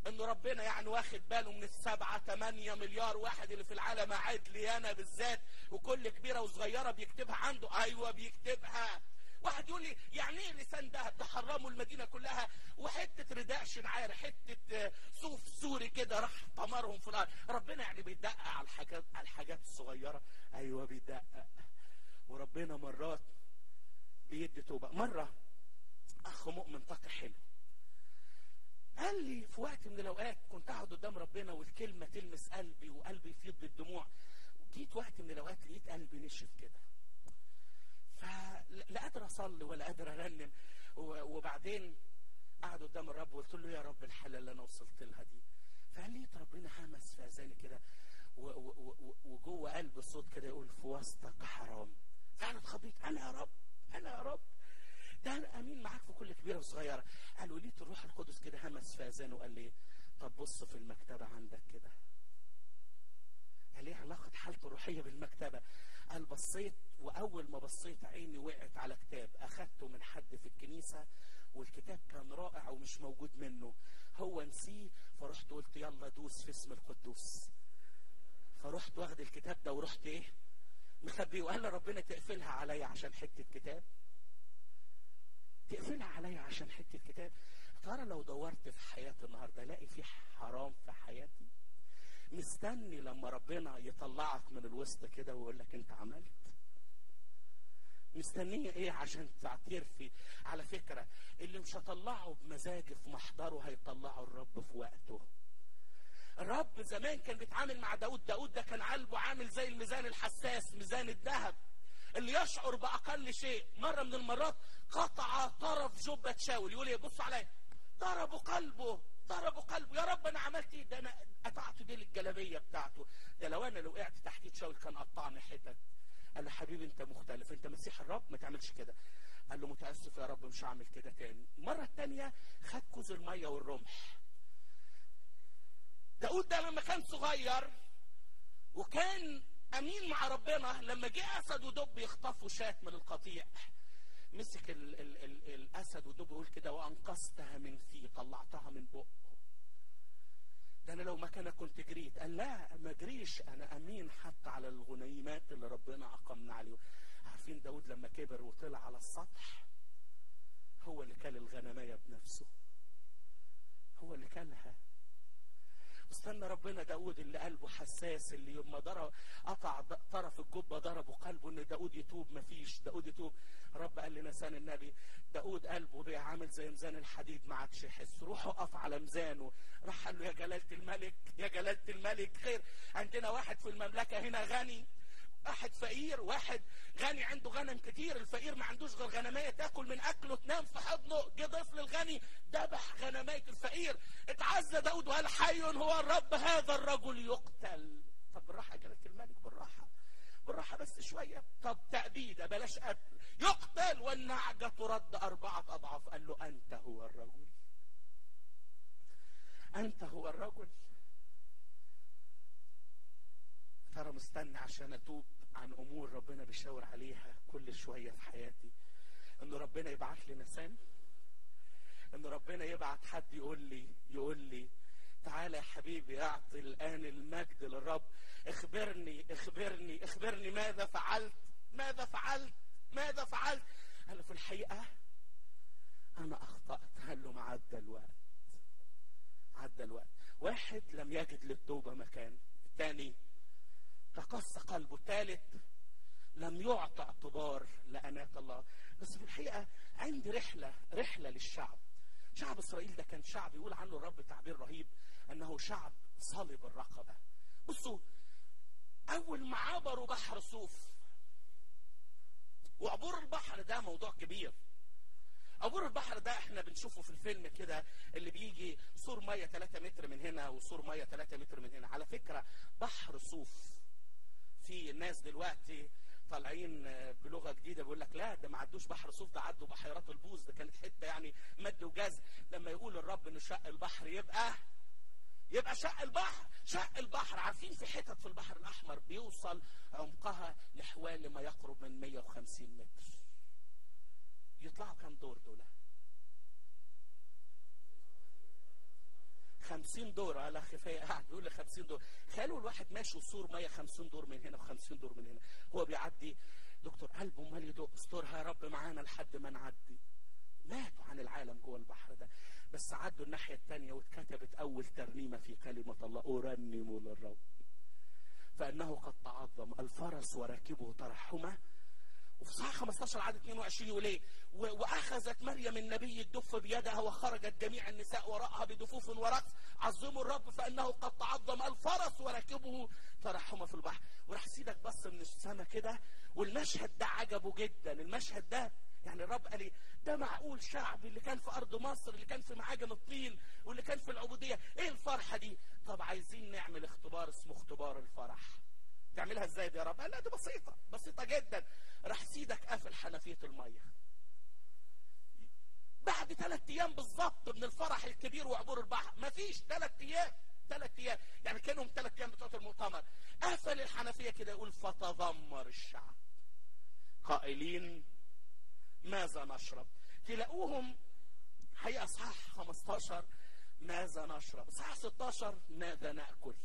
ان ربنا يعني واخد باله من السبعة تمانية مليار واحد اللي في العالم قاعد لي انا بالذات وكل كبيرة وصغيرة بيكتبها عنده ايوه بيكتبها واحد يقول لي يعني ايه لسان دهب ده حرموا المدينة كلها وحتة رداء شنعار حتة آه، صوف سوري كده راح طمرهم في الارض ربنا يعني بيدقق على الحاجات على الحاجات الصغيرة ايوه بيدقق وربنا مرات بيدي توبة مرة اخ مؤمن طاقة حلو قال لي في وقت من الاوقات كنت اقعد قدام ربنا والكلمه تلمس قلبي وقلبي يفيض بالدموع جيت وقت من الاوقات لقيت قلبي نشف كده فلا قادر اصلي ولا قادر ارنم و- وبعدين قعد قدام الرب وقلت له يا رب الحاله اللي انا وصلت لها دي فقال لقيت ربنا همس في اذاني كده و- و- و- وجوه قلبي صوت كده يقول في وسطك حرام فانا اتخضيت انا يا رب انا يا رب ده انا امين معاك في كل كبيره وصغيره قالوا لي الروح القدس كده همس في اذانه وقال لي طب بص في المكتبه عندك كده قال لي علاقه حالته الروحيه بالمكتبه قال بصيت واول ما بصيت عيني وقعت على كتاب اخدته من حد في الكنيسه والكتاب كان رائع ومش موجود منه هو نسيه فرحت قلت يلا دوس في اسم القدوس فرحت واخد الكتاب ده ورحت ايه مخبيه وقال لي ربنا تقفلها عليا عشان حته كتاب تقفلها عليا عشان حته كتاب ترى لو دورت في حياتي النهارده الاقي في حرام في حياتي مستني لما ربنا يطلعك من الوسط كده ويقول لك انت عملت مستنيه ايه عشان تعترفي على فكره اللي مش هطلعه بمزاجي في محضره هيطلعه الرب في وقته الرب زمان كان بيتعامل مع داود داود ده كان قلبه عامل زي الميزان الحساس ميزان الذهب اللي يشعر باقل شيء مره من المرات قطع طرف جبه شاول يقول ايه بص عليا ضربوا قلبه ضربوا قلبه يا رب انا عملت ايه ده انا قطعت دي الجلابيه بتاعته ده لو انا لو وقعت تحت ايد شاول كان قطعني حتت قال له حبيبي انت مختلف انت مسيح الرب ما تعملش كده قال له متاسف يا رب مش هعمل كده تاني المره الثانيه خد كوز الميه والرمح داود ده لما كان صغير وكان امين مع ربنا لما جه اسد ودب يخطفوا شاة من القطيع مسك ال ال ال الاسد ودب يقول كده وانقذتها من في طلعتها من بقه ده انا لو مكانك كنت جريت قال لا ما جريش انا امين حتى على الغنيمات اللي ربنا اقمنا عليه عارفين داود لما كبر وطلع على السطح هو اللي كل الغنمية بنفسه هو اللي كلها استنى ربنا داود اللي قلبه حساس اللي يوم ما ضرب قطع ض- طرف الجبه ضربه قلبه ان داود يتوب مفيش داود يتوب رب قال لنسان النبي داود قلبه بقى عامل زي ميزان الحديد ما عادش يحس روح اقف على ميزانه راح قال له يا جلاله الملك يا جلاله الملك خير عندنا واحد في المملكه هنا غني واحد فقير واحد غني عنده غنم كتير الفقير ما عندوش غير غنمية تاكل من اكله تنام في حضنه جه طفل الغني ذبح غنمية الفقير اتعزى داود وقال حي هو الرب هذا الرجل يقتل طب بالراحة يا جلالة الملك بالراحة بالراحة بس شوية طب تأبيدة بلاش قتل يقتل والنعجة ترد أربعة أضعاف قال له أنت هو الرجل أنت هو الرجل ترى مستني عشان اتوب عن امور ربنا بيشاور عليها كل شويه في حياتي ان ربنا يبعت لي نسان ان ربنا يبعت حد يقول لي يقول لي تعالى يا حبيبي اعطي الان المجد للرب اخبرني اخبرني اخبرني ماذا فعلت ماذا فعلت ماذا فعلت قال له في الحقيقه انا اخطات قال له ما عدى الوقت عدى الوقت واحد لم يجد للتوبه مكان الثاني تقص قلبه الثالث لم يعطى اعتبار لأناة الله بس في الحقيقة عندي رحلة رحلة للشعب شعب إسرائيل ده كان شعب يقول عنه الرب تعبير رهيب أنه شعب صلب الرقبة بصوا أول ما عبروا بحر صوف وعبور البحر ده موضوع كبير عبور البحر ده احنا بنشوفه في الفيلم كده اللي بيجي سور ميه 3 متر من هنا وسور ميه 3 متر من هنا على فكره بحر صوف في ناس دلوقتي طالعين بلغه جديده بيقول لك لا ده ما عدوش بحر صوف ده عدوا بحيرات البوز ده كانت حته يعني مد وجزر لما يقول الرب انه شق البحر يبقى يبقى شق البحر شق البحر عارفين في حتت في البحر الاحمر بيوصل عمقها لحوالي ما يقرب من 150 متر يطلعوا كام دور دول خمسين دور على خفاية قاعد بيقول لي خمسين دور خلوا الواحد ماشي وصور مية خمسين دور من هنا وخمسين دور من هنا هو بيعدي دكتور قلبه امال يدق استرها يا رب معانا لحد ما نعدي ماتوا عن العالم جوه البحر ده بس عدوا الناحية التانية واتكتبت أول ترنيمة في كلمة الله أرنم للرب فإنه قد تعظم الفرس وراكبه ترحمه وفي صح 15 عدد 22 يقول ايه و- واخذت مريم النبي الدف بيدها وخرجت جميع النساء وراءها بدفوف ورقص عظموا الرب فانه قد تعظم الفرس وراكبه ترحم في البحر وراح سيدك بص من السماء كده والمشهد ده عجبه جدا المشهد ده يعني الرب قال ايه ده معقول شعب اللي كان في ارض مصر اللي كان في معاجم الطين واللي كان في العبوديه ايه الفرحه دي طب عايزين نعمل اختبار اسمه اختبار الفرح تعملها ازاي دي يا رب قال لا دي بسيطه بسيطه جدا راح سيدك قافل حنفيه الميه بعد ثلاث ايام بالظبط من الفرح الكبير وعبور البحر مفيش ثلاث ايام ثلاث ايام يعني كانهم ثلاث ايام بتوع المؤتمر قفل الحنفيه كده يقول فتذمر الشعب قائلين ماذا نشرب تلاقوهم حقيقه اصحاح 15 ماذا نشرب اصحاح 16 ماذا ناكل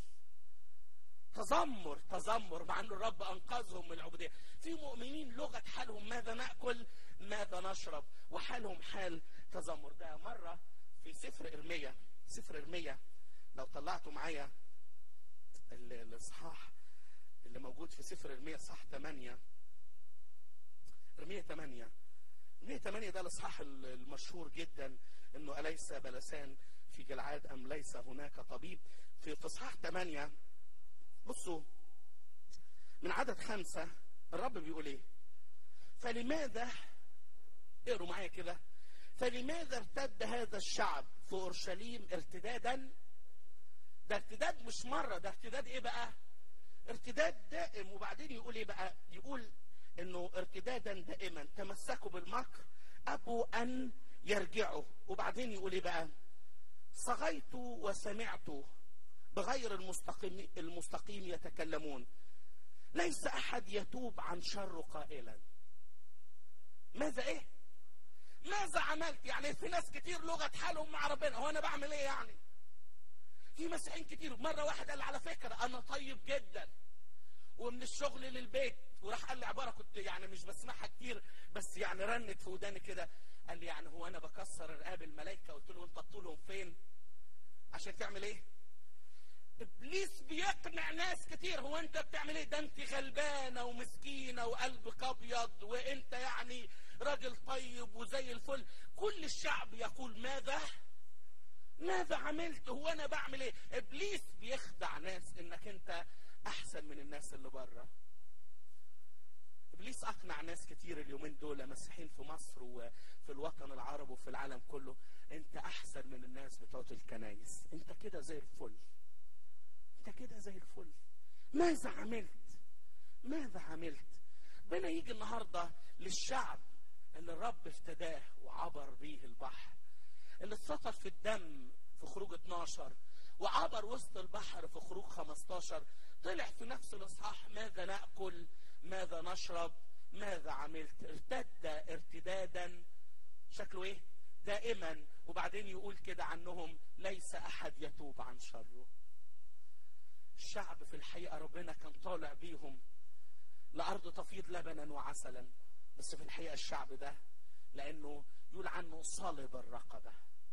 تذمر تذمر مع ان الرب انقذهم من العبوديه في مؤمنين لغه حالهم ماذا ناكل ماذا نشرب وحالهم حال تذمر ده مره في سفر ارميا سفر ارميا لو طلعتوا معايا ال- الاصحاح اللي موجود في سفر ارميا صح 8 ارميا 8 ارميا 8 ده الاصحاح ال- المشهور جدا انه اليس بلسان في جلعاد ام ليس هناك طبيب في في اصحاح 8 بصوا من عدد خمسة الرب بيقول ايه فلماذا اقروا معايا كده فلماذا ارتد هذا الشعب في اورشليم ارتدادا ده ارتداد مش مرة ده ارتداد ايه بقى ارتداد دائم وبعدين يقول ايه بقى يقول انه ارتدادا دائما تمسكوا بالمكر ابوا ان يرجعوا وبعدين يقول ايه بقى صغيت وسمعت بغير المستقيم المستقيم يتكلمون ليس احد يتوب عن شر قائلا ماذا ايه ماذا عملت يعني في ناس كتير لغه حالهم مع ربنا هو انا بعمل ايه يعني في مسيحيين كتير مره واحد قال على فكره انا طيب جدا ومن الشغل للبيت وراح قال لي عباره كنت يعني مش بسمعها كتير بس يعني رنت في وداني كده قال لي يعني هو انا بكسر رقاب الملائكه قلت له انت طولهم فين عشان تعمل ايه ابليس بيقنع ناس كتير هو انت بتعمل ايه ده انت غلبانه ومسكينه وقلبك ابيض وانت يعني راجل طيب وزي الفل كل الشعب يقول ماذا ماذا عملت هو انا بعمل ايه ابليس بيخدع ناس انك انت احسن من الناس اللي بره ابليس اقنع ناس كتير اليومين دول مسيحيين في مصر وفي الوطن العربي وفي العالم كله انت احسن من الناس بتوع الكنايس انت كده زي الفل انت كده زي الفل ماذا عملت ماذا عملت بنا يجي النهارده للشعب اللي الرب افتداه وعبر بيه البحر اللي اتسطر في الدم في خروج 12 وعبر وسط البحر في خروج 15 طلع في نفس الاصحاح ماذا ناكل ماذا نشرب ماذا عملت ارتد ارتدادا شكله ايه دائما وبعدين يقول كده عنهم ليس احد يتوب عن شره الشعب في الحقيقه ربنا كان طالع بيهم لارض تفيض لبنا وعسلا بس في الحقيقه الشعب ده لانه يقول عنه صلب الرقبه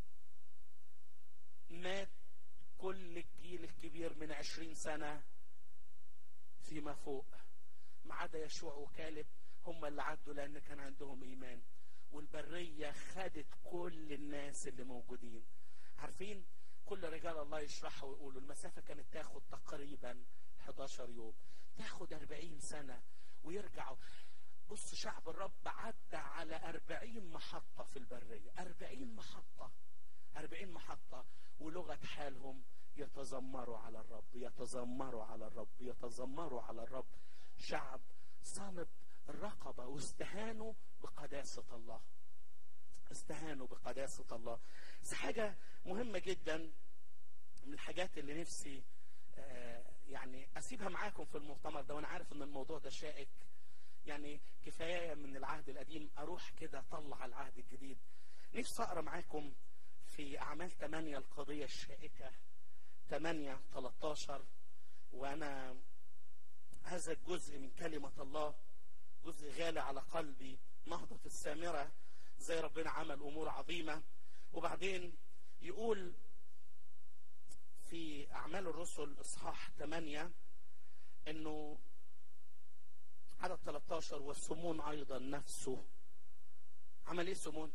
مات كل الجيل الكبير من عشرين سنة فيما فوق ما عدا يشوع وكالب هم اللي عدوا لأن كان عندهم إيمان والبرية خدت كل الناس اللي موجودين عارفين كل رجال الله يشرحوا ويقولوا المسافة كانت تاخد تقريبا 11 يوم تاخد 40 سنة ويرجعوا بص شعب الرب عدى على 40 محطة في البرية 40 محطة 40 محطة ولغة حالهم يتذمروا على الرب يتذمروا على الرب يتذمروا على الرب شعب صلب الرقبة واستهانوا بقداسة الله استهانوا بقداسة الله بس حاجة مهمة جدا من الحاجات اللي نفسي آه يعني أسيبها معاكم في المؤتمر ده وأنا عارف إن الموضوع ده شائك يعني كفاية من العهد القديم أروح كده أطلع العهد الجديد نفسي أقرأ معاكم في أعمال 8 القضية الشائكة 8 13 وأنا هذا الجزء من كلمة الله جزء غالي على قلبي نهضة السامرة زي ربنا عمل أمور عظيمة وبعدين يقول في أعمال الرسل إصحاح 8 إنه عدد 13 والسمون أيضا نفسه عمل إيه سمون؟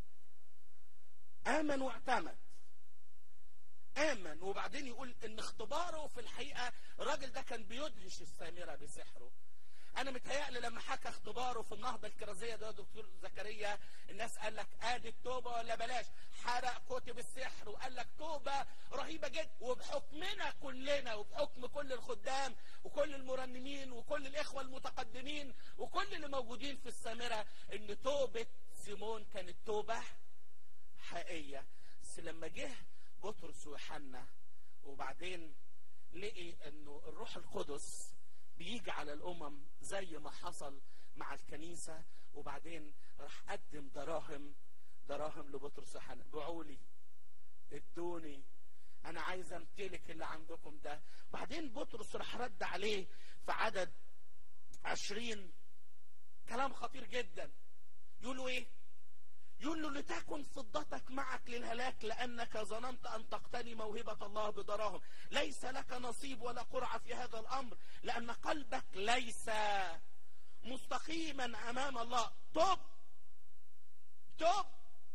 آمن واعتمد آمن وبعدين يقول إن اختباره في الحقيقة الراجل ده كان بيدهش السامرة بسحره انا متهيألي لما حكى اختباره في النهضه الكرازيه ده دكتور زكريا الناس قال لك ادي التوبه ولا بلاش حرق كتب السحر وقال لك توبه رهيبه جدا وبحكمنا كلنا وبحكم كل الخدام وكل المرنمين وكل الاخوه المتقدمين وكل اللي موجودين في السامره ان توبه سيمون كانت توبه حقيقيه بس لما جه بطرس ويوحنا وبعدين لقي انه الروح القدس بيجي على الامم زي ما حصل مع الكنيسه وبعدين راح قدم دراهم دراهم لبطرس وحنا بيعوا لي ادوني انا عايز امتلك اللي عندكم ده وبعدين بطرس راح رد عليه في عدد عشرين كلام خطير جدا يقول له ايه يقول له لتكن فضتك معك للهلاك لانك ظننت ان تقتني موهبه الله بدراهم ليس لك نصيب ولا قرعه في هذا الامر لان قلبك ليس مستقيما امام الله توب توب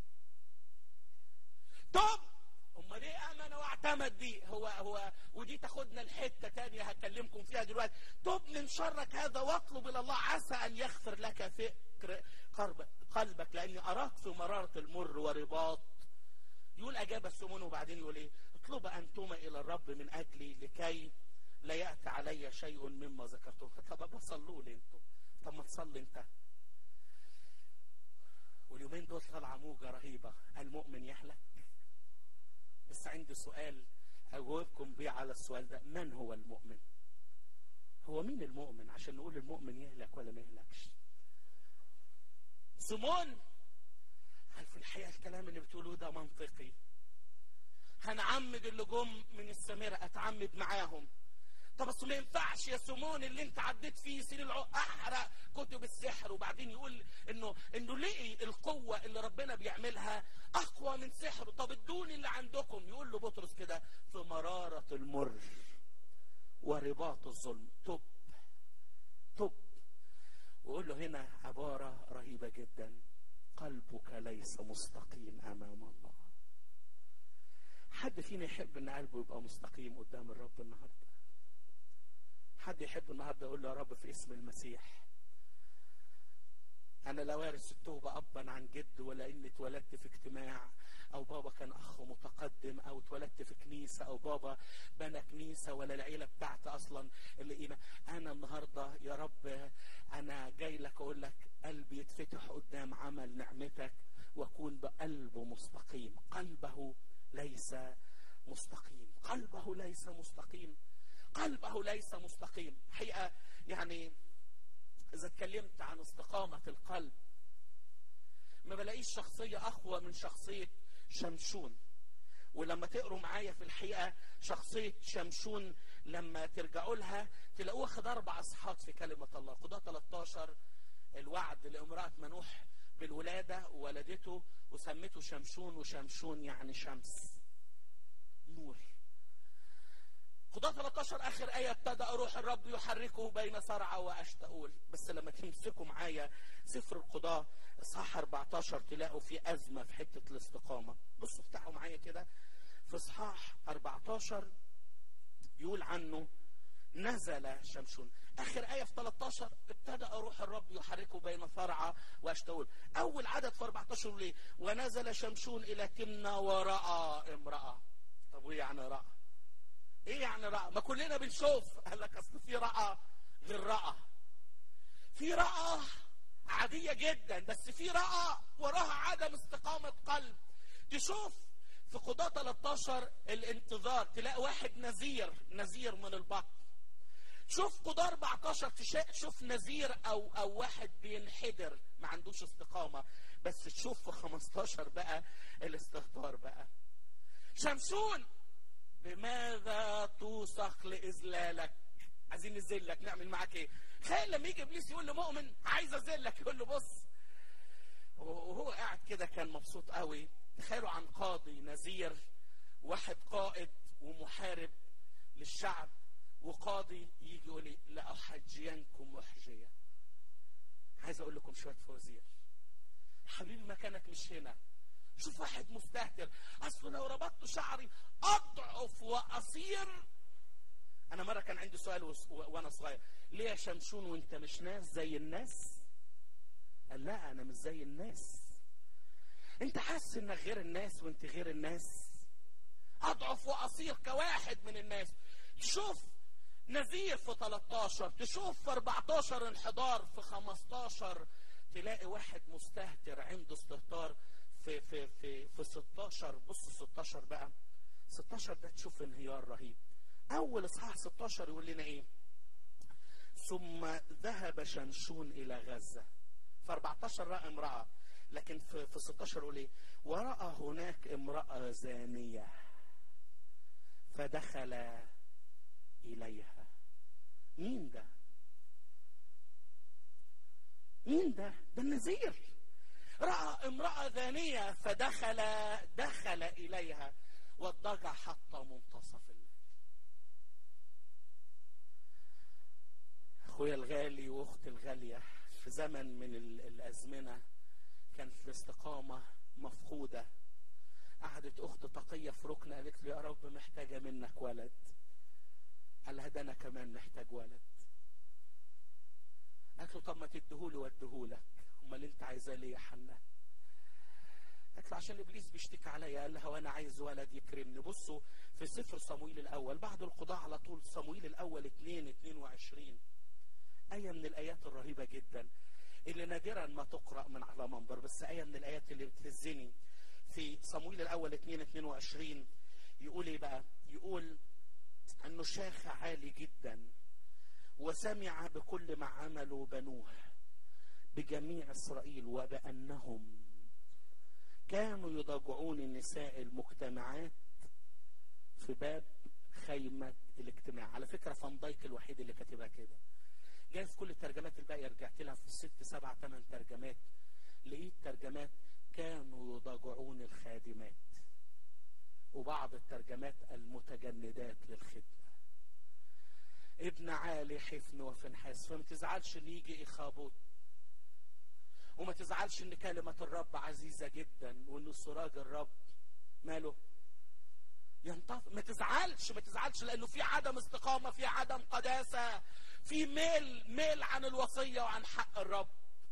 توب امال ايه امن واعتمد دي هو هو ودي تاخدنا لحته تانية هكلمكم فيها دلوقتي توب من شرك هذا واطلب الى الله عسى ان يغفر لك فكر قرب قلبك لاني اراك في مراره المر ورباط يقول اجاب السمون وبعدين يقول ايه اطلب انتما الى الرب من اجلي لكي لا ياتي علي شيء مما ذكرته طب بصلوا لي انتوا طب ما تصلي انت واليومين دول طالعه موجه رهيبه المؤمن يهلك بس عندي سؤال اجاوبكم بيه على السؤال ده من هو المؤمن هو مين المؤمن عشان نقول المؤمن يهلك ولا ما يهلكش سيمون هل في الحقيقه الكلام اللي بتقولوه ده منطقي هنعمد اللي جم من السامره اتعمد معاهم طب بس ما ينفعش يا سيمون اللي انت عديت فيه سنين العقد احرق كتب السحر وبعدين يقول انه انه لقي القوه اللي ربنا بيعملها اقوى من سحره طب ادوني اللي عندكم يقول له بطرس كده في مراره المر ورباط الظلم تب تب ويقول له هنا عباره رهيبه جدا قلبك ليس مستقيم امام الله حد فينا يحب ان قلبه يبقى مستقيم قدام الرب النهارده حد يحب النهارده يقول له يا رب في اسم المسيح انا لا وارث التوبه ابا عن جد ولا اني اتولدت في اجتماع او بابا كان اخ متقدم او اتولدت في كنيسه او بابا بنى كنيسه ولا العيله بتاعتي اصلا اللي إيمان. انا النهارده يا رب انا جاي لك اقول لك قلبي يتفتح قدام عمل نعمتك واكون بقلبه مستقيم قلبه ليس مستقيم قلبه ليس مستقيم قلبه ليس مستقيم حقيقه يعني اذا اتكلمت عن استقامه القلب ما بلاقيش شخصيه اقوى من شخصيه شمشون ولما تقروا معايا في الحقيقه شخصيه شمشون لما ترجعوا لها تلاقوها خد اربع اصحاحات في كلمه الله قضاه 13 الوعد لامراه منوح بالولاده وولدته وسمته شمشون وشمشون يعني شمس نور قضاة 13 اخر ايه ابتدى روح الرب يحركه بين صرعى واشتاول بس لما تمسكوا معايا سفر القضاة اصحاح 14 تلاقوا في ازمه في حته الاستقامه بصوا افتحوا معايا كده في اصحاح 14 يقول عنه نزل شمشون اخر ايه في 13 ابتدى روح الرب يحركه بين صرعى واشتاول اول عدد في 14 يقول ايه ونزل شمشون الى تمنى وراى امراه طب وايه يعني راى ايه يعني راى ما كلنا بنشوف قال لك اصل في راى غير راى في راى عادية جدا بس في راى وراها عدم استقامة قلب تشوف في قضاة 13 الانتظار تلاقي واحد نذير نذير من البطن شوف قضاة 14 تشوف نذير او او واحد بينحدر ما عندوش استقامة بس تشوف في 15 بقى الاستهتار بقى شمشون بماذا توثق لاذلالك عايزين نذلك نعمل معاك ايه تخيل لما يجي ابليس يقول لمؤمن عايز اذلك يقول له بص وهو قاعد كده كان مبسوط قوي تخيلوا عن قاضي نذير واحد قائد ومحارب للشعب وقاضي يجي يقول لي لاحجينكم محجيه عايز اقول لكم شويه فوازير حبيبي مكانك مش هنا شوف واحد مستهتر اصل لو ربطت شعري اضعف واصير انا مره كان عندي سؤال وس- و- وانا صغير ليه يا شمشون وانت مش ناس زي الناس قال لا انا مش زي الناس انت حاسس انك غير الناس وانت غير الناس اضعف واصير كواحد من الناس تشوف نذير في 13 تشوف في 14 انحدار في 15 تلاقي واحد مستهتر عنده استهتار في في في في 16 بص 16 بقى 16 ده تشوف انهيار رهيب اول اصحاح 16 يقول لنا ايه ثم ذهب شمشون الى غزه في 14 راى امراه لكن في في 16 يقول ايه وراى هناك امراه زانيه فدخل اليها مين ده مين ده ده النذير راى امراه زانيه فدخل دخل اليها واضطجع حتى منتصف الليل اخويا الغالي واختي الغاليه في زمن من ال- الازمنه كانت الاستقامه مفقوده قعدت اخت تقيه في ركن قالت لي يا رب محتاجه منك ولد قال لها ده انا كمان محتاج ولد قالت له طب ما تديهولي واديهولك امال انت عايزاه ليه يا حنا قالت له عشان ابليس بيشتكي عليا قال لها وانا عايز ولد يكرمني بصوا في سفر صمويل الاول بعد القضاء على طول صمويل الاول 2 22 آية من الآيات الرهيبة جدا اللي نادرا ما تقرأ من على منبر بس آية من الآيات اللي بتهزني في صمويل الأول 2 22 يقول إيه بقى؟ يقول أنه شاخ عالي جدا وسمع بكل ما عملوا بنوه بجميع إسرائيل وبأنهم كانوا يضجعون النساء المجتمعات في باب خيمة الاجتماع على فكرة فان دايك الوحيد اللي كاتبها كده جايز كل الترجمات الباقيه رجعت لها في ست سبع ثمان ترجمات لقيت ترجمات كانوا يضاجعون الخادمات وبعض الترجمات المتجندات للخدمه ابن عالي حفن وفنحاس فما تزعلش ان يجي اخابوت وما تزعلش ان كلمه الرب عزيزه جدا وان سراج الرب ماله ينطفئ ما تزعلش ما تزعلش لانه في عدم استقامه في عدم قداسه في ميل ميل عن الوصيه وعن حق الرب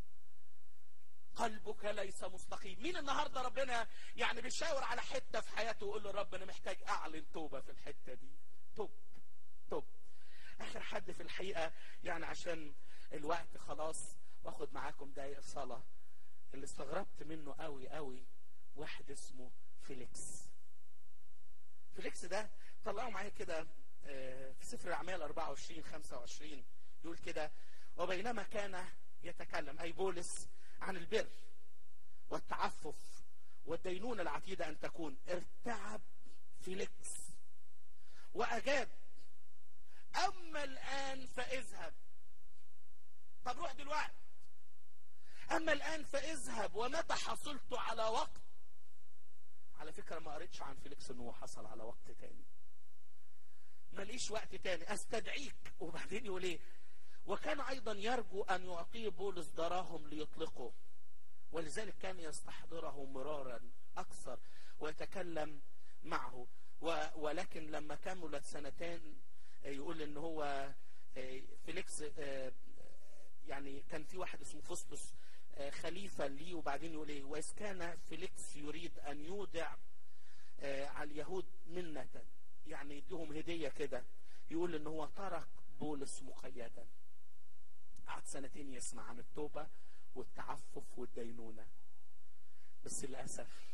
قلبك ليس مستقيم مين النهارده ربنا يعني بيشاور على حته في حياته ويقول له رب انا محتاج اعلن توبه في الحته دي توب توب اخر حد في الحقيقه يعني عشان الوقت خلاص واخد معاكم دقايق صلاه اللي استغربت منه قوي قوي واحد اسمه فيليكس فيليكس ده طلعوا معايا كده آه، في سفر الاعمال 24 25 يقول كده وبينما كان يتكلم اي بولس عن البر والتعفف والدينونه العتيده ان تكون ارتعب فيليكس واجاب اما الان فاذهب طب روح دلوقتي اما الان فاذهب ومتى حصلت على وقت على فكره ما قريتش عن فيليكس انه حصل على وقت تاني ماليش وقت تاني استدعيك وبعدين يقول ايه وكان ايضا يرجو ان يعطيه بولس دراهم ليطلقه ولذلك كان يستحضره مرارا اكثر ويتكلم معه و- ولكن لما كملت سنتين آه، يقول ان هو آه، فيليكس آه، يعني كان في واحد اسمه فسطس آه، خليفه ليه وبعدين يقول ايه واذ كان فيليكس يريد ان يودع آه، على اليهود منة يعني يديهم هدية كده يقول ان هو ترك بولس مقيدا قعد سنتين يسمع عن التوبة والتعفف والدينونة بس للأسف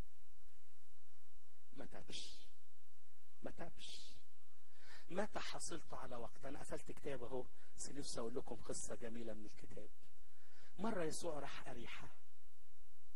ما تابش ما تابش متى حصلت على وقت انا قفلت كتاب اهو بس نفسي اقول لكم قصة جميلة من الكتاب مرة يسوع راح أريحة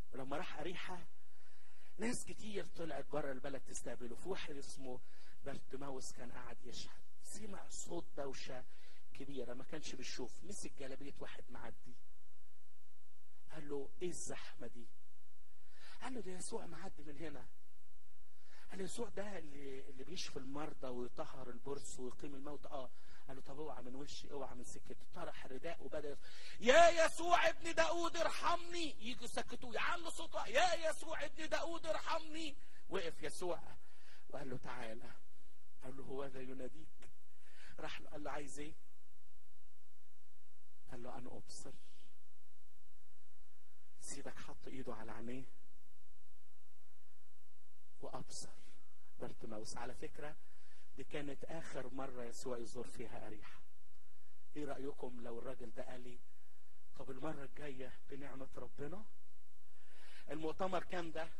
ولما راح أريحة ناس كتير طلعت بره البلد تستقبله في واحد اسمه بارتماوس كان قاعد يشهد سمع صوت دوشة كبيرة ما كانش بيشوف مسك جلابية واحد معدي قال له ايه الزحمة دي قال له ده يسوع معدي من هنا قال يسوع ده اللي اللي بيشفي المرضى ويطهر البرص ويقيم الموت اه قال له طب اوعى من وشي اوعى من سكتي طرح الرداء وبدا يا يسوع ابن داود ارحمني يجوا يسكتوه يعلوا صوته يا يسوع ابن داود ارحمني وقف يسوع وقال له تعالى قال له هو ذا يناديك راح له قال له عايز ايه قال له انا ابصر سيدك حط ايده على عينيه وابصر بارتماوس على فكره دي كانت اخر مره يسوع يزور فيها اريحه ايه رايكم لو الراجل ده قال لي طب المره الجايه بنعمه ربنا المؤتمر كام ده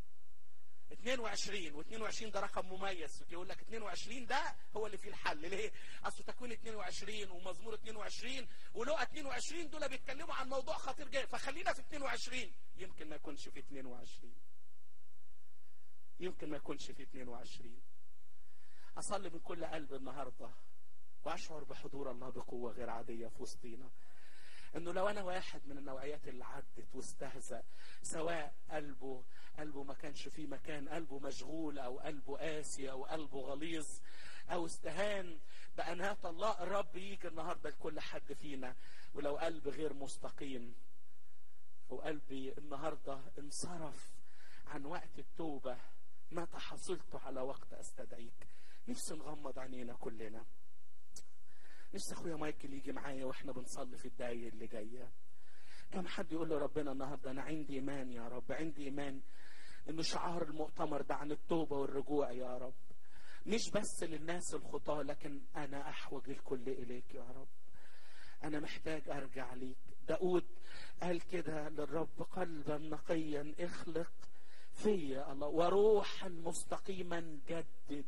22 و22 ده رقم مميز يقول لك 22 ده هو اللي فيه الحل ليه؟ اصل تكوين 22 ومزمور 22 ولقى 22 دول بيتكلموا عن موضوع خطير جدا فخلينا في 22 يمكن ما يكونش في 22 يمكن ما يكونش في 22 اصلي من كل قلب النهارده واشعر بحضور الله بقوه غير عاديه في وسطينا انه لو انا واحد من النوعيات اللي عدت واستهزأ سواء قلبه قلبه ما كانش فيه مكان قلبه مشغول او قلبه قاسي او قلبه غليظ او استهان بانات الله الرب يجي النهارده لكل حد فينا ولو قلب غير مستقيم وقلبي النهارده انصرف عن وقت التوبه متى حصلت على وقت استدعيك نفسي نغمض عينينا كلنا نفسي اخويا مايكل يجي معايا واحنا بنصلي في الدقايق اللي جايه كم حد يقول له ربنا النهارده انا عندي ايمان يا رب عندي ايمان انه شعار المؤتمر ده عن التوبه والرجوع يا رب مش بس للناس الخطاه لكن انا احوج الكل اليك يا رب انا محتاج ارجع ليك داود قال كده للرب قلبا نقيا اخلق فيا الله وروحا مستقيما جدد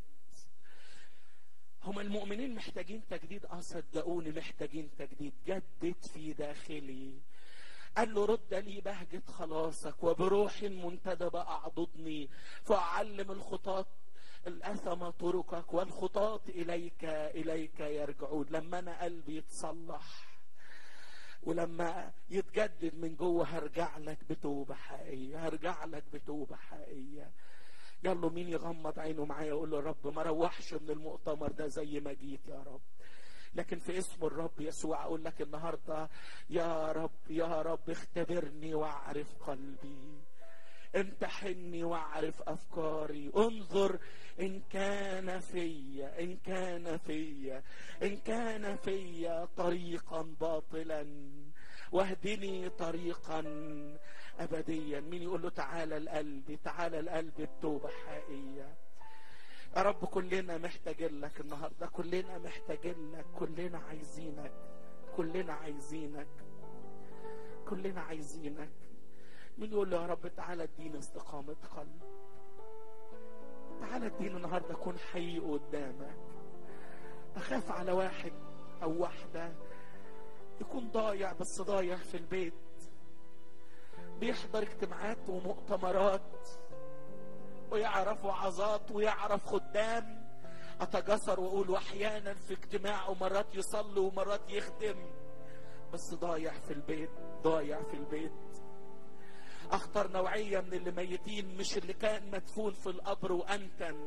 هم المؤمنين محتاجين تجديد اه صدقوني محتاجين تجديد جدد في داخلي قال له رد لي بهجة خلاصك وبروح منتدبة أعضدني فأعلم الخطاة الأثم طرقك والخطاة إليك إليك يرجعون لما أنا قلبي يتصلح ولما يتجدد من جوه هرجع لك بتوبة حقيقية هرجع لك بتوبة حقيقية يلا مين يغمض عينه معايا يقول له رب ما روحش من المؤتمر ده زي ما جيت يا رب لكن في اسم الرب يسوع اقول لك النهارده يا رب يا رب اختبرني واعرف قلبي امتحني واعرف افكاري انظر ان كان فيا ان كان فيا ان كان فيا طريقا باطلا واهدني طريقا ابديا مين يقول له تعالى القلب تعالى القلب التوبه حقيقيه يا رب كلنا محتاجين لك النهارده كلنا محتاجين لك كلنا عايزينك كلنا عايزينك كلنا عايزينك مين يقول له يا رب تعالى اديني استقامة قلب تعالى اديني النهارده اكون حي قدامك اخاف على واحد او واحدة يكون ضايع بس ضايع في البيت بيحضر اجتماعات ومؤتمرات ويعرف وعظات ويعرف خدام اتجسر واقول واحيانا في اجتماع ومرات يصلي ومرات يخدم بس ضايع في البيت ضايع في البيت اخطر نوعية من اللي ميتين مش اللي كان مدفون في القبر وانتن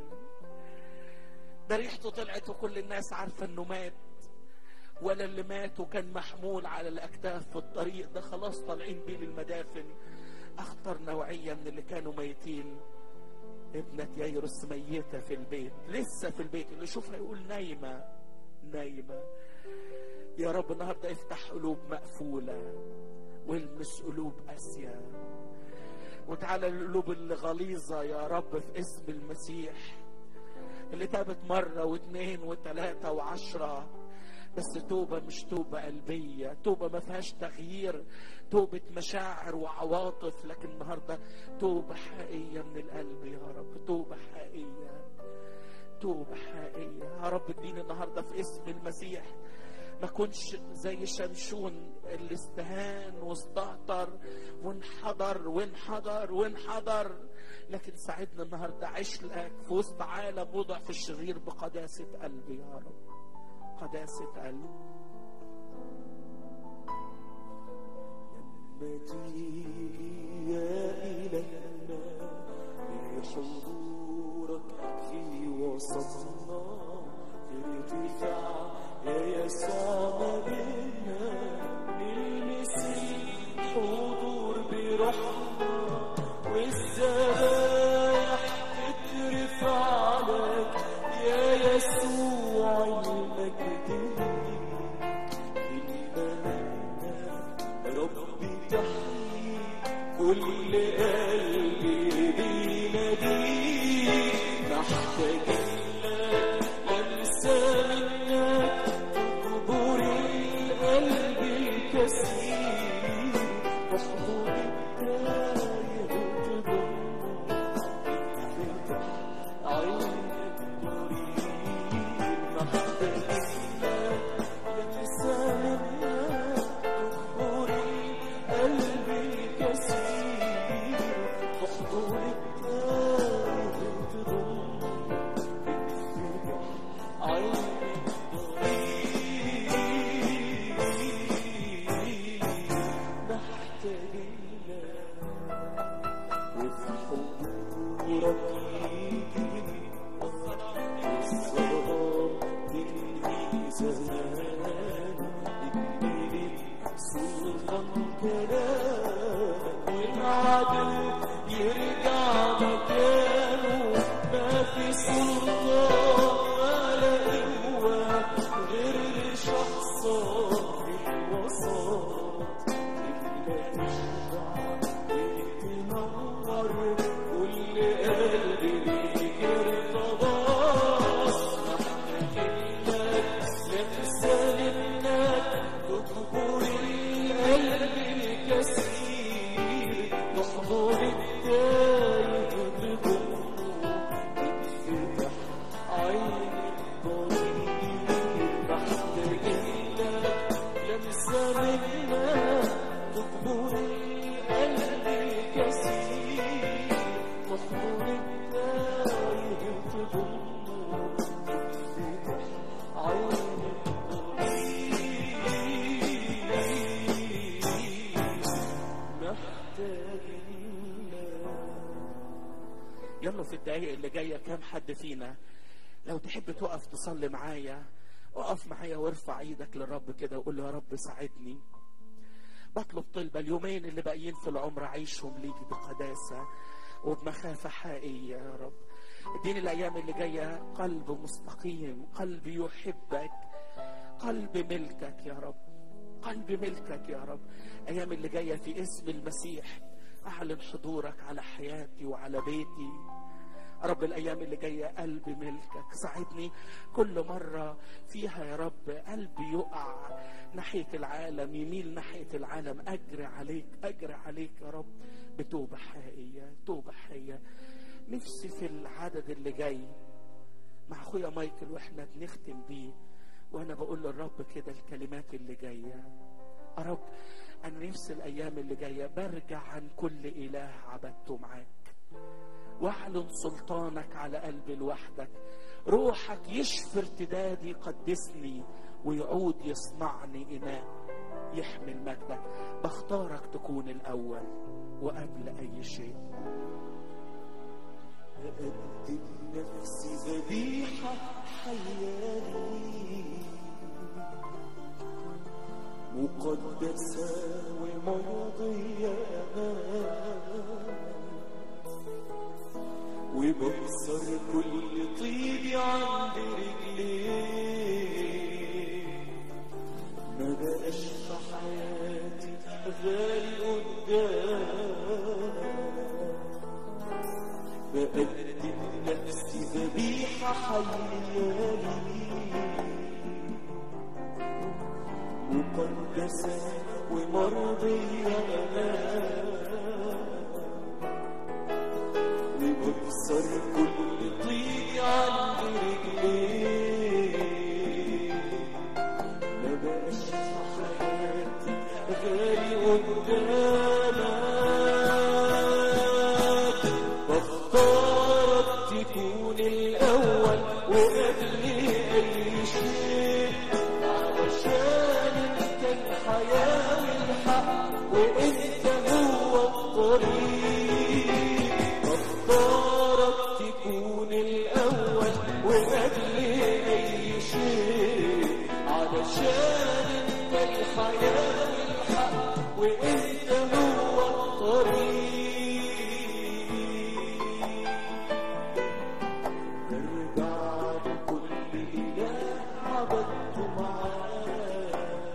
ده ريحته طلعت وكل الناس عارفة انه مات ولا اللي مات وكان محمول على الاكتاف في الطريق ده خلاص طالعين بيه للمدافن اخطر نوعية من اللي كانوا ميتين ابنة ييرس ميتة في البيت لسه في البيت اللي يشوفها يقول نايمة نايمة يا رب النهاردة افتح قلوب مقفولة والمس قلوب قاسية وتعالى القلوب اللي غليظة يا رب في اسم المسيح اللي تابت مرة واثنين وثلاثة وعشرة بس توبة مش توبة قلبية توبة ما فيهاش تغيير توبة مشاعر وعواطف لكن النهاردة توبة حقيقية من القلب يا رب توبة حقيقية توبة حقيقية يا رب اديني النهاردة في اسم المسيح ما كنش زي شمشون اللي استهان واستهتر وانحدر وانحدر وانحدر لكن ساعدنا النهارده عيش لك في وسط عالم وضع في الشرير بقداسه قلبي يا رب قداسه قلبي لما تيجي يا إلهنا بحضورك في وسطنا ارتفاع يا يسوع ما بينا نلمس الحضور برحمة والذبايح تترفع لك يا يسوع المجد ربي تحيي كل قلبي بيناديك محتاج لك لمسة منك تكبر القلب الكثير تحضر الداية تضم تفتح عينك طريق محتاج لك لمسة منك تكبر القلب الكثير تحضر الداية تضم تفتح عينك طريق محتاج لك وفي حضورك يجي والصلاة تنهي زمان اديلك سلطان كلامك والعدل يرجع مكانه ما في سلطان ولا قوة غير شخصك الوسط إلا تشبع تنور كل قلب بيك ارتباط محتاج لك لمسة منك تكبر القلب الكثير تحضر التايه تضمه تفتح عين الضرير محتاج لك لمسة منك تكبر القلب الكثير تحضر التايه تضمه تفتح عين الضرير محتاج لك يلا في الدقايق اللي جايه كام حد فينا لو تحب تقف تصلي معايا اقف معايا وارفع ايدك للرب كده وقول له يا رب ساعدني بطلب طلبة اليومين اللي باقيين في العمر عيشهم ليك بقداسة وبمخافة حقيقية يا رب اديني الأيام اللي جاية قلب مستقيم قلب يحبك قلب ملكك يا رب قلب ملكك يا رب أيام اللي جاية في اسم المسيح أعلن حضورك على حياتي وعلى بيتي رب الأيام اللي جاية قلب ملكك ساعدني كل مرة فيها يا رب قلبي يقع ناحية العالم يميل ناحية العالم أجري عليك أجري عليك يا رب بتوبة حقيقية توبة حقيقية نفسي في العدد اللي جاي مع أخويا مايكل وإحنا بنختم بيه وأنا بقول للرب كده الكلمات اللي جاية يا رب أنا نفسي الأيام اللي جاية برجع عن كل إله عبدته معاك واعلن سلطانك على قلبي لوحدك روحك يشفي ارتدادي قدسني ويعود يصنعني إناء يحمل مجدك بختارك تكون الأول وقبل أي شيء أقدم نفسي ذبيحة حياني مقدسة ومرضية وبكسر كل طيبي عند رجليك ما بقاش في حياتي غالي قدامك بقدم نفسي ذبيحة حيالي مقدسة ومرضية وبكسر كل طين عند رجليك ما بقاش في حياتي غالي قدامك بختارك تكون الأول وقبل أي شيء علشان انت الحياة والحق وانت هو الطريق بختارك تكون الأول وقبل أي شيء علشان انت الحياة والحق وانت هو الطريق ارجع لكل إله عبدته معاه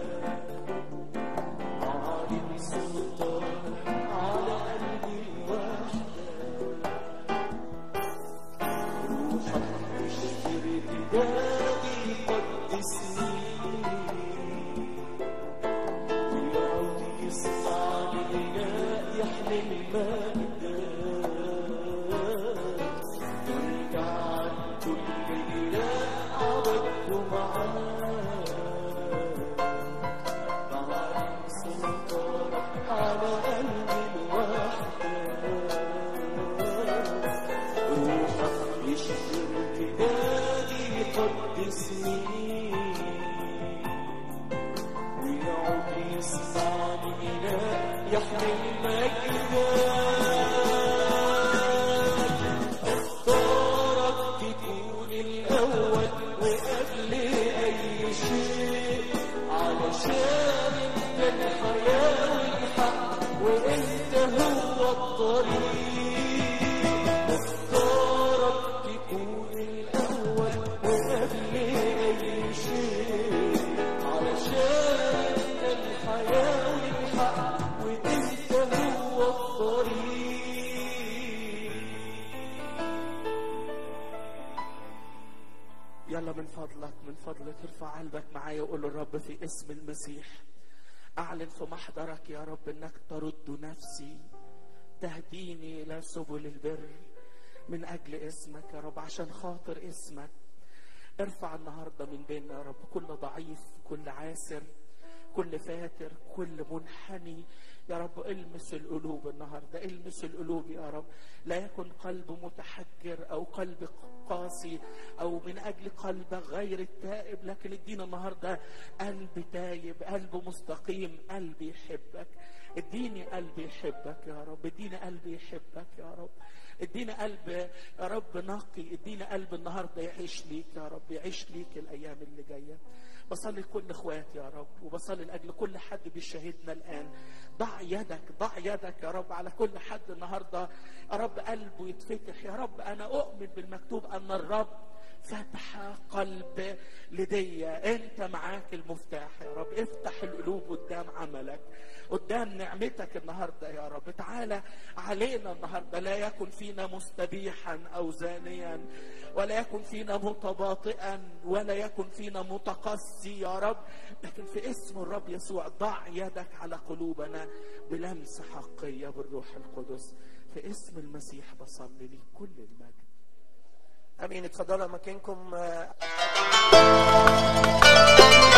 عالم سلطان على قلبي الوحدة روحك تشفر ارتدادي قدسني ويعود يصنع لغناء يحمل المجد وارجع عن كل إله عبدته معاه معالم سلطانك على قلبي الوحدة روحك يشفي ارتدادي يقدسني ويعود يسمعني إله يحمل مجدك اختارك تكون الأول وقبل أي شيء علشان انت الحياة والحق وانت هو الطريق اختارك تكون الأول وقبل أي شيء علشان انت الحياة والحق وانت هو الطريق يلا من فضلك من فضلك ارفع قلبك معايا وقول للرب في اسم المسيح اعلن في محضرك يا رب انك ترد نفسي تهديني الى سبل البر من اجل اسمك يا رب عشان خاطر اسمك ارفع النهارده من بيننا يا رب كل ضعيف كل عاسر كل فاتر كل منحني يا رب المس القلوب النهارده المس القلوب يا رب لا يكن قلب متحجر او قلب قاسي او من اجل قلب غير التائب لكن ادينا النهارده قلب تايب قلب مستقيم قلب يحبك اديني قلب يحبك يا رب اديني قلب يحبك يا رب ادينا قلب يا رب نقي ادينا قلب النهارده يعيش ليك يا رب يعيش ليك الايام اللي جايه بصلي لكل اخواتي يا رب وبصلي لاجل كل حد بيشاهدنا الان ضع يدك ضع يدك يا رب على كل حد النهارده يا رب قلبه يتفتح يا رب انا اؤمن بالمكتوب ان الرب فتح قلب لديا انت معاك المفتاح يا رب افتح القلوب قدام عملك قدام نعمتك النهارده يا رب تعالى علينا النهارده لا يكن فينا مستبيحا او زانيا ولا يكن فينا متباطئا ولا يكن فينا متقسي يا رب لكن في اسم الرب يسوع ضع يدك على قلوبنا بلمس حقيه بالروح القدس في اسم المسيح بصلي لي كل المجد امين اتفضلوا مكانكم آه،